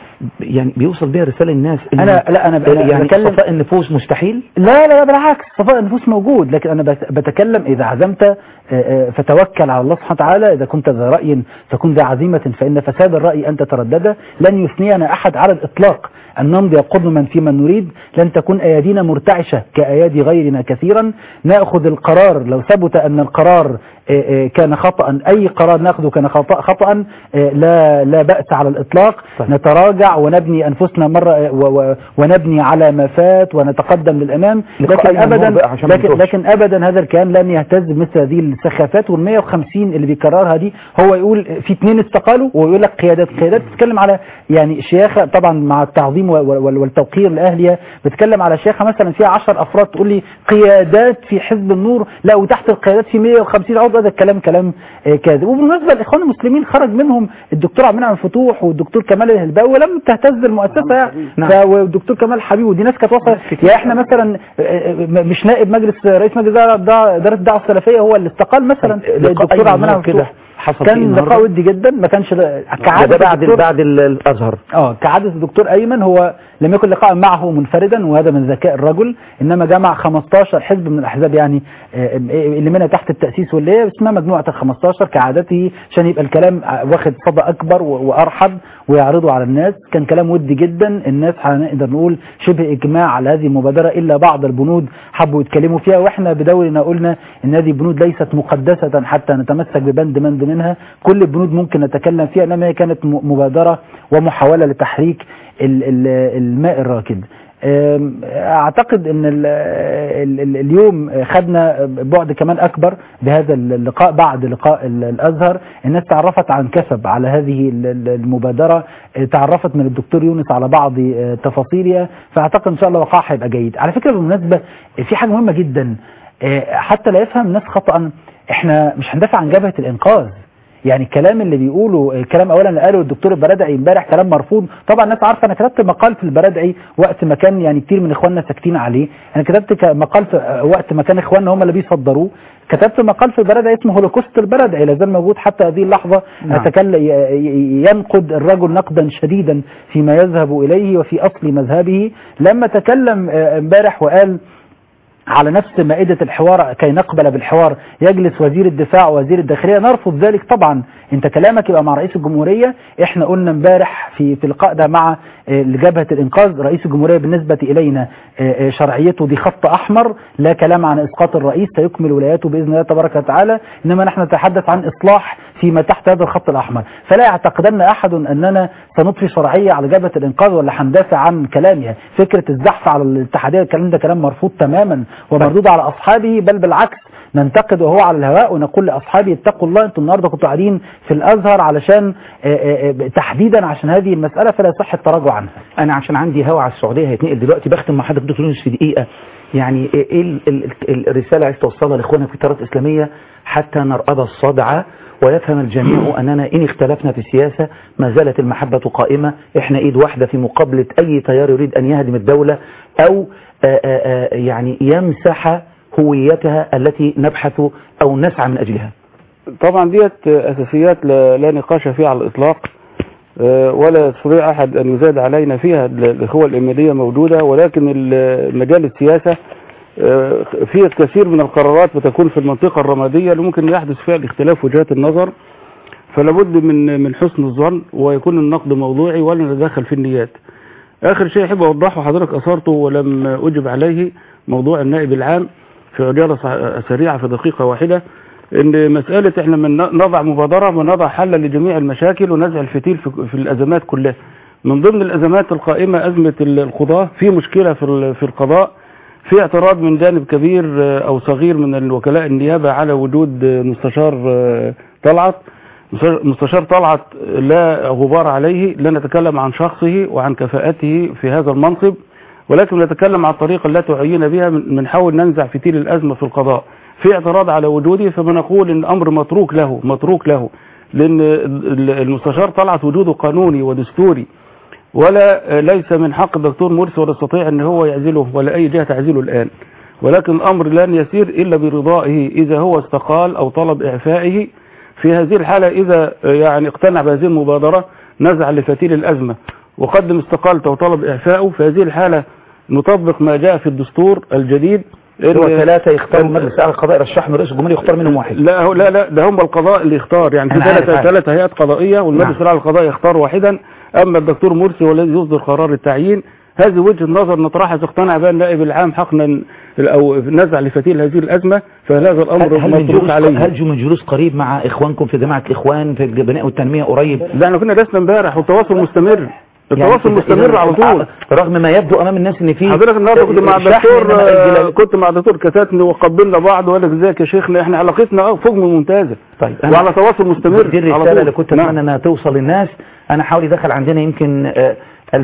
يعني بيوصل بيها رسالة للناس إن- أنا لا أنا ب- أنا يعني بتكلم صفاء النفوس مستحيل لا لا لا بالعكس صفاء النفوس موجود لكن أنا بت- بتكلم إذا عزمت آه، آه، فتوكل على الله سبحانه وتعالى إذا كنت ذا رأي فكن ذا عزيمة فإن فساد الرأي أن تتردد لن يثنينا أحد على الإطلاق أن نمضي قدما في من نريد لن تكون أيادينا مرتعشة كأيادي غيرنا كثيرا نأخذ القرار لو ثبت أن القرار آه، آه، كان خطأ أي قرار نأخذه كان خطأ خطأ آه، لا لا بأس على الإطلاق طيب. نتراجع ونبني أنفسنا مرة و- و- ونبني على ما فات ونتقدم للأمام لقاء لكن أيمن أبدا نور بقى عشان ما لكن, نتوهش. لكن أبدا هذا الكيان لن يهتز مثل هذه السخافات وال 150 اللي بيكررها دي هو يقول في اثنين استقالوا ويقول لك قيادات قيادات بتتكلم على يعني شياخة طبعا مع التعظيم و- و- والتوقير لأهلها بتتكلم على شيخة مثلا فيها 10 أفراد تقول لي قيادات في حزب النور لا وتحت القيادات في 150 عضو هذا الكلام كلام آه، كاذب وبالمناسبة الإخوان المسلمين خرج منهم الدكتور عبد المنعم فتوح والدكتور كمال الهلباوي ولم تهتز المؤسسة يعني نعم. ف- والدكتور كمال حبيب ودي ناس كانت واصله يا احنا مثلا آه، آه، مش نائب مجلس رئيس مجلس إدارة- اداره الدعوه السلفيه هو اللي استقال مثلا طيب، لقاء الدكتور أيمن عبد المنعم نور كده فتوح حصل فيه كان النهاردة؟ لقاء ودي جدا ما كانش ل- ده كعاده بعد الدكتور- بعد ال- الازهر اه كعادة الدكتور أيمن هو لم يكن لقاء معه منفردا وهذا من ذكاء الرجل إنما جمع 15 حزب من الأحزاب يعني آه، اللي منها تحت التأسيس واللي هي اسمها مجموعة ال 15 كعادته عشان يبقى الكلام آه، واخد صدى أكبر و- وأرحب ويعرضه على الناس كان كلام ودي جدا الناس هنقدر نقول شبه إجماع على هذه المبادرة إلا بعض البنود حبوا يتكلموا فيها وإحنا بدورنا قلنا إن هذه البنود ليست مقدسة حتى نتمسك ببند بند منها كل البنود ممكن نتكلم فيها إنما هي كانت م- مبادرة ومحاولة لتحريك ال- ال- الماء الراكد أم، اعتقد ان ال ال ال اليوم خدنا بعد كمان اكبر بهذا اللقاء بعد لقاء ال- الازهر الناس تعرفت عن كسب على هذه ال- ال- المبادره اه، تعرفت من الدكتور يونس على بعض اه، تفاصيلها فاعتقد ان شاء الله وقعها هيبقى جيد على فكره بالمناسبه في حاجه مهمه جدا اه، حتى لا يفهم الناس خطا احنا مش هندافع عن جبهه الانقاذ يعني الكلام اللي بيقوله الكلام اولا اللي قاله الدكتور البرادعي امبارح كلام مرفوض طبعا الناس عارفه انا كتبت مقال في البرادعي وقت ما كان يعني كتير من اخواننا ساكتين عليه انا كتبت ك- مقال في وقت ما كان اخواننا هم اللي بيصدروه كتبت مقال في البرادعي اسمه هولوكوست البرادعي لا زال موجود حتى هذه اللحظه نعم. أتكلم ي- ي- ينقد الرجل نقدا شديدا فيما يذهب اليه وفي اصل مذهبه لما تكلم آه، امبارح وقال على نفس مائدة الحوار كي نقبل بالحوار يجلس وزير الدفاع ووزير الداخلية نرفض ذلك طبعا انت كلامك يبقى مع رئيس الجمهورية احنا قلنا امبارح في في اللقاء ده مع آه، جبهة الانقاذ رئيس الجمهورية بالنسبة الينا آه، آه، شرعيته دي خط احمر لا كلام عن اسقاط الرئيس سيكمل ولايته باذن الله تبارك وتعالى انما نحن نتحدث عن اصلاح فيما تحت هذا الخط الاحمر فلا يعتقدن احد اننا سنضفي شرعية على جبهة الانقاذ ولا هندافع عن كلامها فكرة الزحف على الاتحادية الكلام ده كلام مرفوض تماما ومردود على اصحابه بل بالعكس ننتقد وهو على الهواء ونقول لاصحابي اتقوا الله انتم النهارده كنتوا قاعدين في الازهر علشان آه، آه، آه، تحديدا عشان هذه المساله فلا يصح التراجع عنها انا عشان عندي هوا على السعوديه هيتنقل دلوقتي بختم مع حضرتك دكتور يونس في دقيقه يعني ايه ال- ال- ال- الرساله عايز توصلها لاخواننا في التيارات الاسلاميه حتى نرأب الصدع ويفهم الجميع اننا ان اختلفنا في السياسه ما زالت المحبه قائمه احنا ايد واحده في مقابله اي تيار يريد ان يهدم الدوله او آآ آآ يعني يمسح هويتها التي نبحث او نسعى من اجلها طبعا ديت اساسيات لا لا نقاش فيها على الاطلاق آه، ولا يستطيع احد ان يزاد علينا فيها ال- الاخوه الامنيه موجوده ولكن ال- مجال السياسه آه، فيه الكثير من القرارات بتكون في المنطقه الرماديه اللي ممكن يحدث فيها الاختلاف وجهات النظر فلا بد من من حسن الظن ويكون النقد موضوعي ولا نتدخل في النيات اخر شيء احب اوضحه حضرتك اثرته ولم اجب عليه موضوع النائب العام في عجاله ص- سريعه في دقيقه واحده ان مساله احنا من نضع مبادره ونضع حل لجميع المشاكل ونزع الفتيل في, في الازمات كلها من ضمن الازمات القائمه ازمه ال- القضاه في مشكله في ال- في القضاء في اعتراض من جانب كبير آه، او صغير من الوكلاء النيابه على وجود آه، مستشار آه، طلعت مستشار طلعت لا غبار عليه لا نتكلم عن شخصه وعن كفاءته في هذا المنصب ولكن نتكلم عن الطريقة التي عين بها من- بنحاول ننزع فتيل الأزمة في القضاء في اعتراض على وجوده فبنقول ان الأمر متروك له متروك له لأن ال- المستشار طلعت وجوده قانوني ودستوري ولا ليس من حق الدكتور مرسي ولا يستطيع ان هو يعزله ولا اي جهة تعزله الان ولكن الامر لن يسير الا برضائه اذا هو استقال او طلب اعفائه في هذه الحالة اذا يعني اقتنع بهذه المبادرة نزع لفتيل الازمة وقدم استقالته وطلب اعفائه في هذه الحالة نطبق ما جاء في الدستور الجديد إن- هو ثلاثة يختاروا مجلس أعلى القضاء يرشح من رئيس الجمهورية يختار منهم واحد لا هو لا لا ده هم القضاء اللي يختار يعني في أنا عارف، ثلاث عارف. ثلاث هيئات قضائيه والمجلس نعم. الاعلى للقضاء يختار واحدا اما الدكتور مرسي هو الذي يصدر قرار التعيين هذه وجهه نظر نطرحها إذا اقتنع بها النائب العام حقنا او نزع لفتيل هذه الازمه فهذا الامر هل من متروك جلوس عليه هل جو من جلوس قريب مع إخوانكم في جماعة الإخوان في البناء والتنمية قريب ده احنا كنا درسنا امبارح والتواصل مستمر التواصل يعني مستمر إذا- على طول رغم ما يبدو أمام الناس إن في حضرتك النهارده كنت مع شحن الدكتور إنما آه، الجلال- كنت مع الدكتور كتاتني وقبلنا بعض وقال لك ازيك يا شيخنا احنا علاقتنا اه فوق من ممتازه طيب وعلى تواصل مستمر دي على الرسالة طول. اللي كنت نعم. أتمنى أنها توصل للناس أنا حاولي دخل عندنا يمكن آه،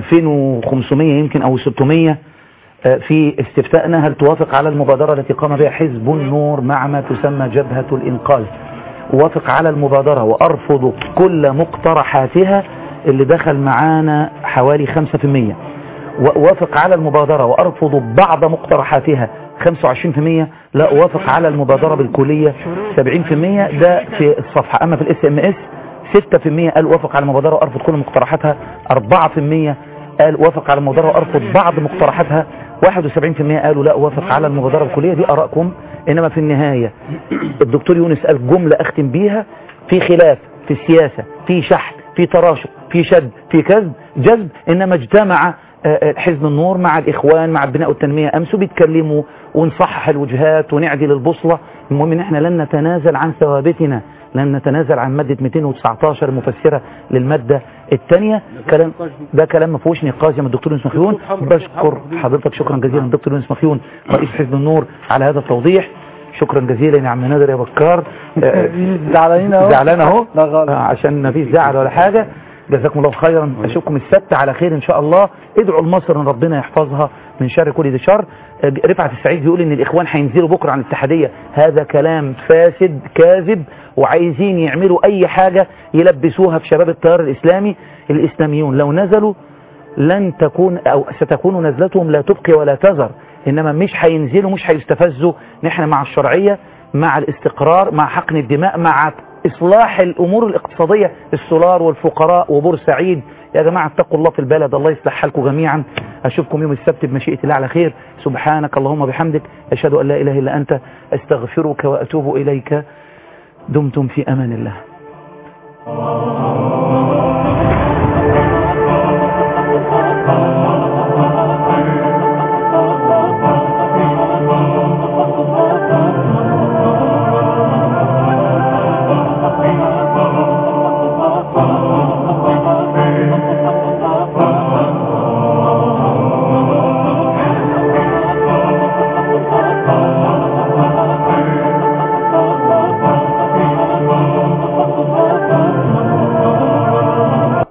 2500 يمكن أو 600 آه، في استفتائنا هل توافق على المبادرة التي قام بها حزب النور مع ما تسمى جبهة الإنقاذ وافق على المبادرة وأرفض كل مقترحاتها اللي دخل معانا حوالي 5% وأوافق على المبادرة وأرفض بعض مقترحاتها 25% لا أوافق على المبادرة بالكلية 70% ده في الصفحة أما في الاس ام اس 6% قال أوافق على المبادرة وأرفض كل مقترحاتها 4% قال أوافق على المبادرة وأرفض بعض مقترحاتها 71% قالوا لا أوافق على المبادرة الكلية دي أراءكم إنما في النهاية الدكتور يونس قال جملة أختم بيها في خلاف في السياسة في شحن في تراشق في شد في كذب جذب إنما اجتمع آه، آه، حزب النور مع الإخوان مع البناء والتنمية أمسوا بيتكلموا ونصحح الوجهات ونعدل البوصلة المهم إن احنا لن نتنازل عن ثوابتنا لن نتنازل عن مادة 219 مفسرة للمادة الثانية كلام ده كلام ما فيهوش نقاش يا من الدكتور يونس مخيون بشكر حضرتك شكرا جزيلا الدكتور يونس مخيون رئيس حزب النور على هذا التوضيح شكرا جزيلا يا عم نادر يا بكار آه، زعلانين اهو زعلان اهو لا غلط. آه، عشان ما فيش زعل ولا حاجة جزاكم الله خيرا اشوفكم السبت على خير ان شاء الله ادعوا لمصر ان ربنا يحفظها من شر كل ذي شر رفعت السعيد بيقول ان الاخوان هينزلوا بكره عن الاتحاديه هذا كلام فاسد كاذب وعايزين يعملوا اي حاجه يلبسوها في شباب التيار الاسلامي الاسلاميون لو نزلوا لن تكون او ستكون نزلتهم لا تبقي ولا تذر انما مش هينزلوا مش هيستفزوا نحن مع الشرعيه مع الاستقرار مع حقن الدماء مع اصلاح الامور الاقتصاديه السولار والفقراء وبورسعيد يا جماعه اتقوا الله في البلد الله يصلح حالكم جميعا اشوفكم يوم السبت بمشيئه الله على خير سبحانك اللهم وبحمدك اشهد ان لا اله الا انت استغفرك واتوب اليك دمتم في امان الله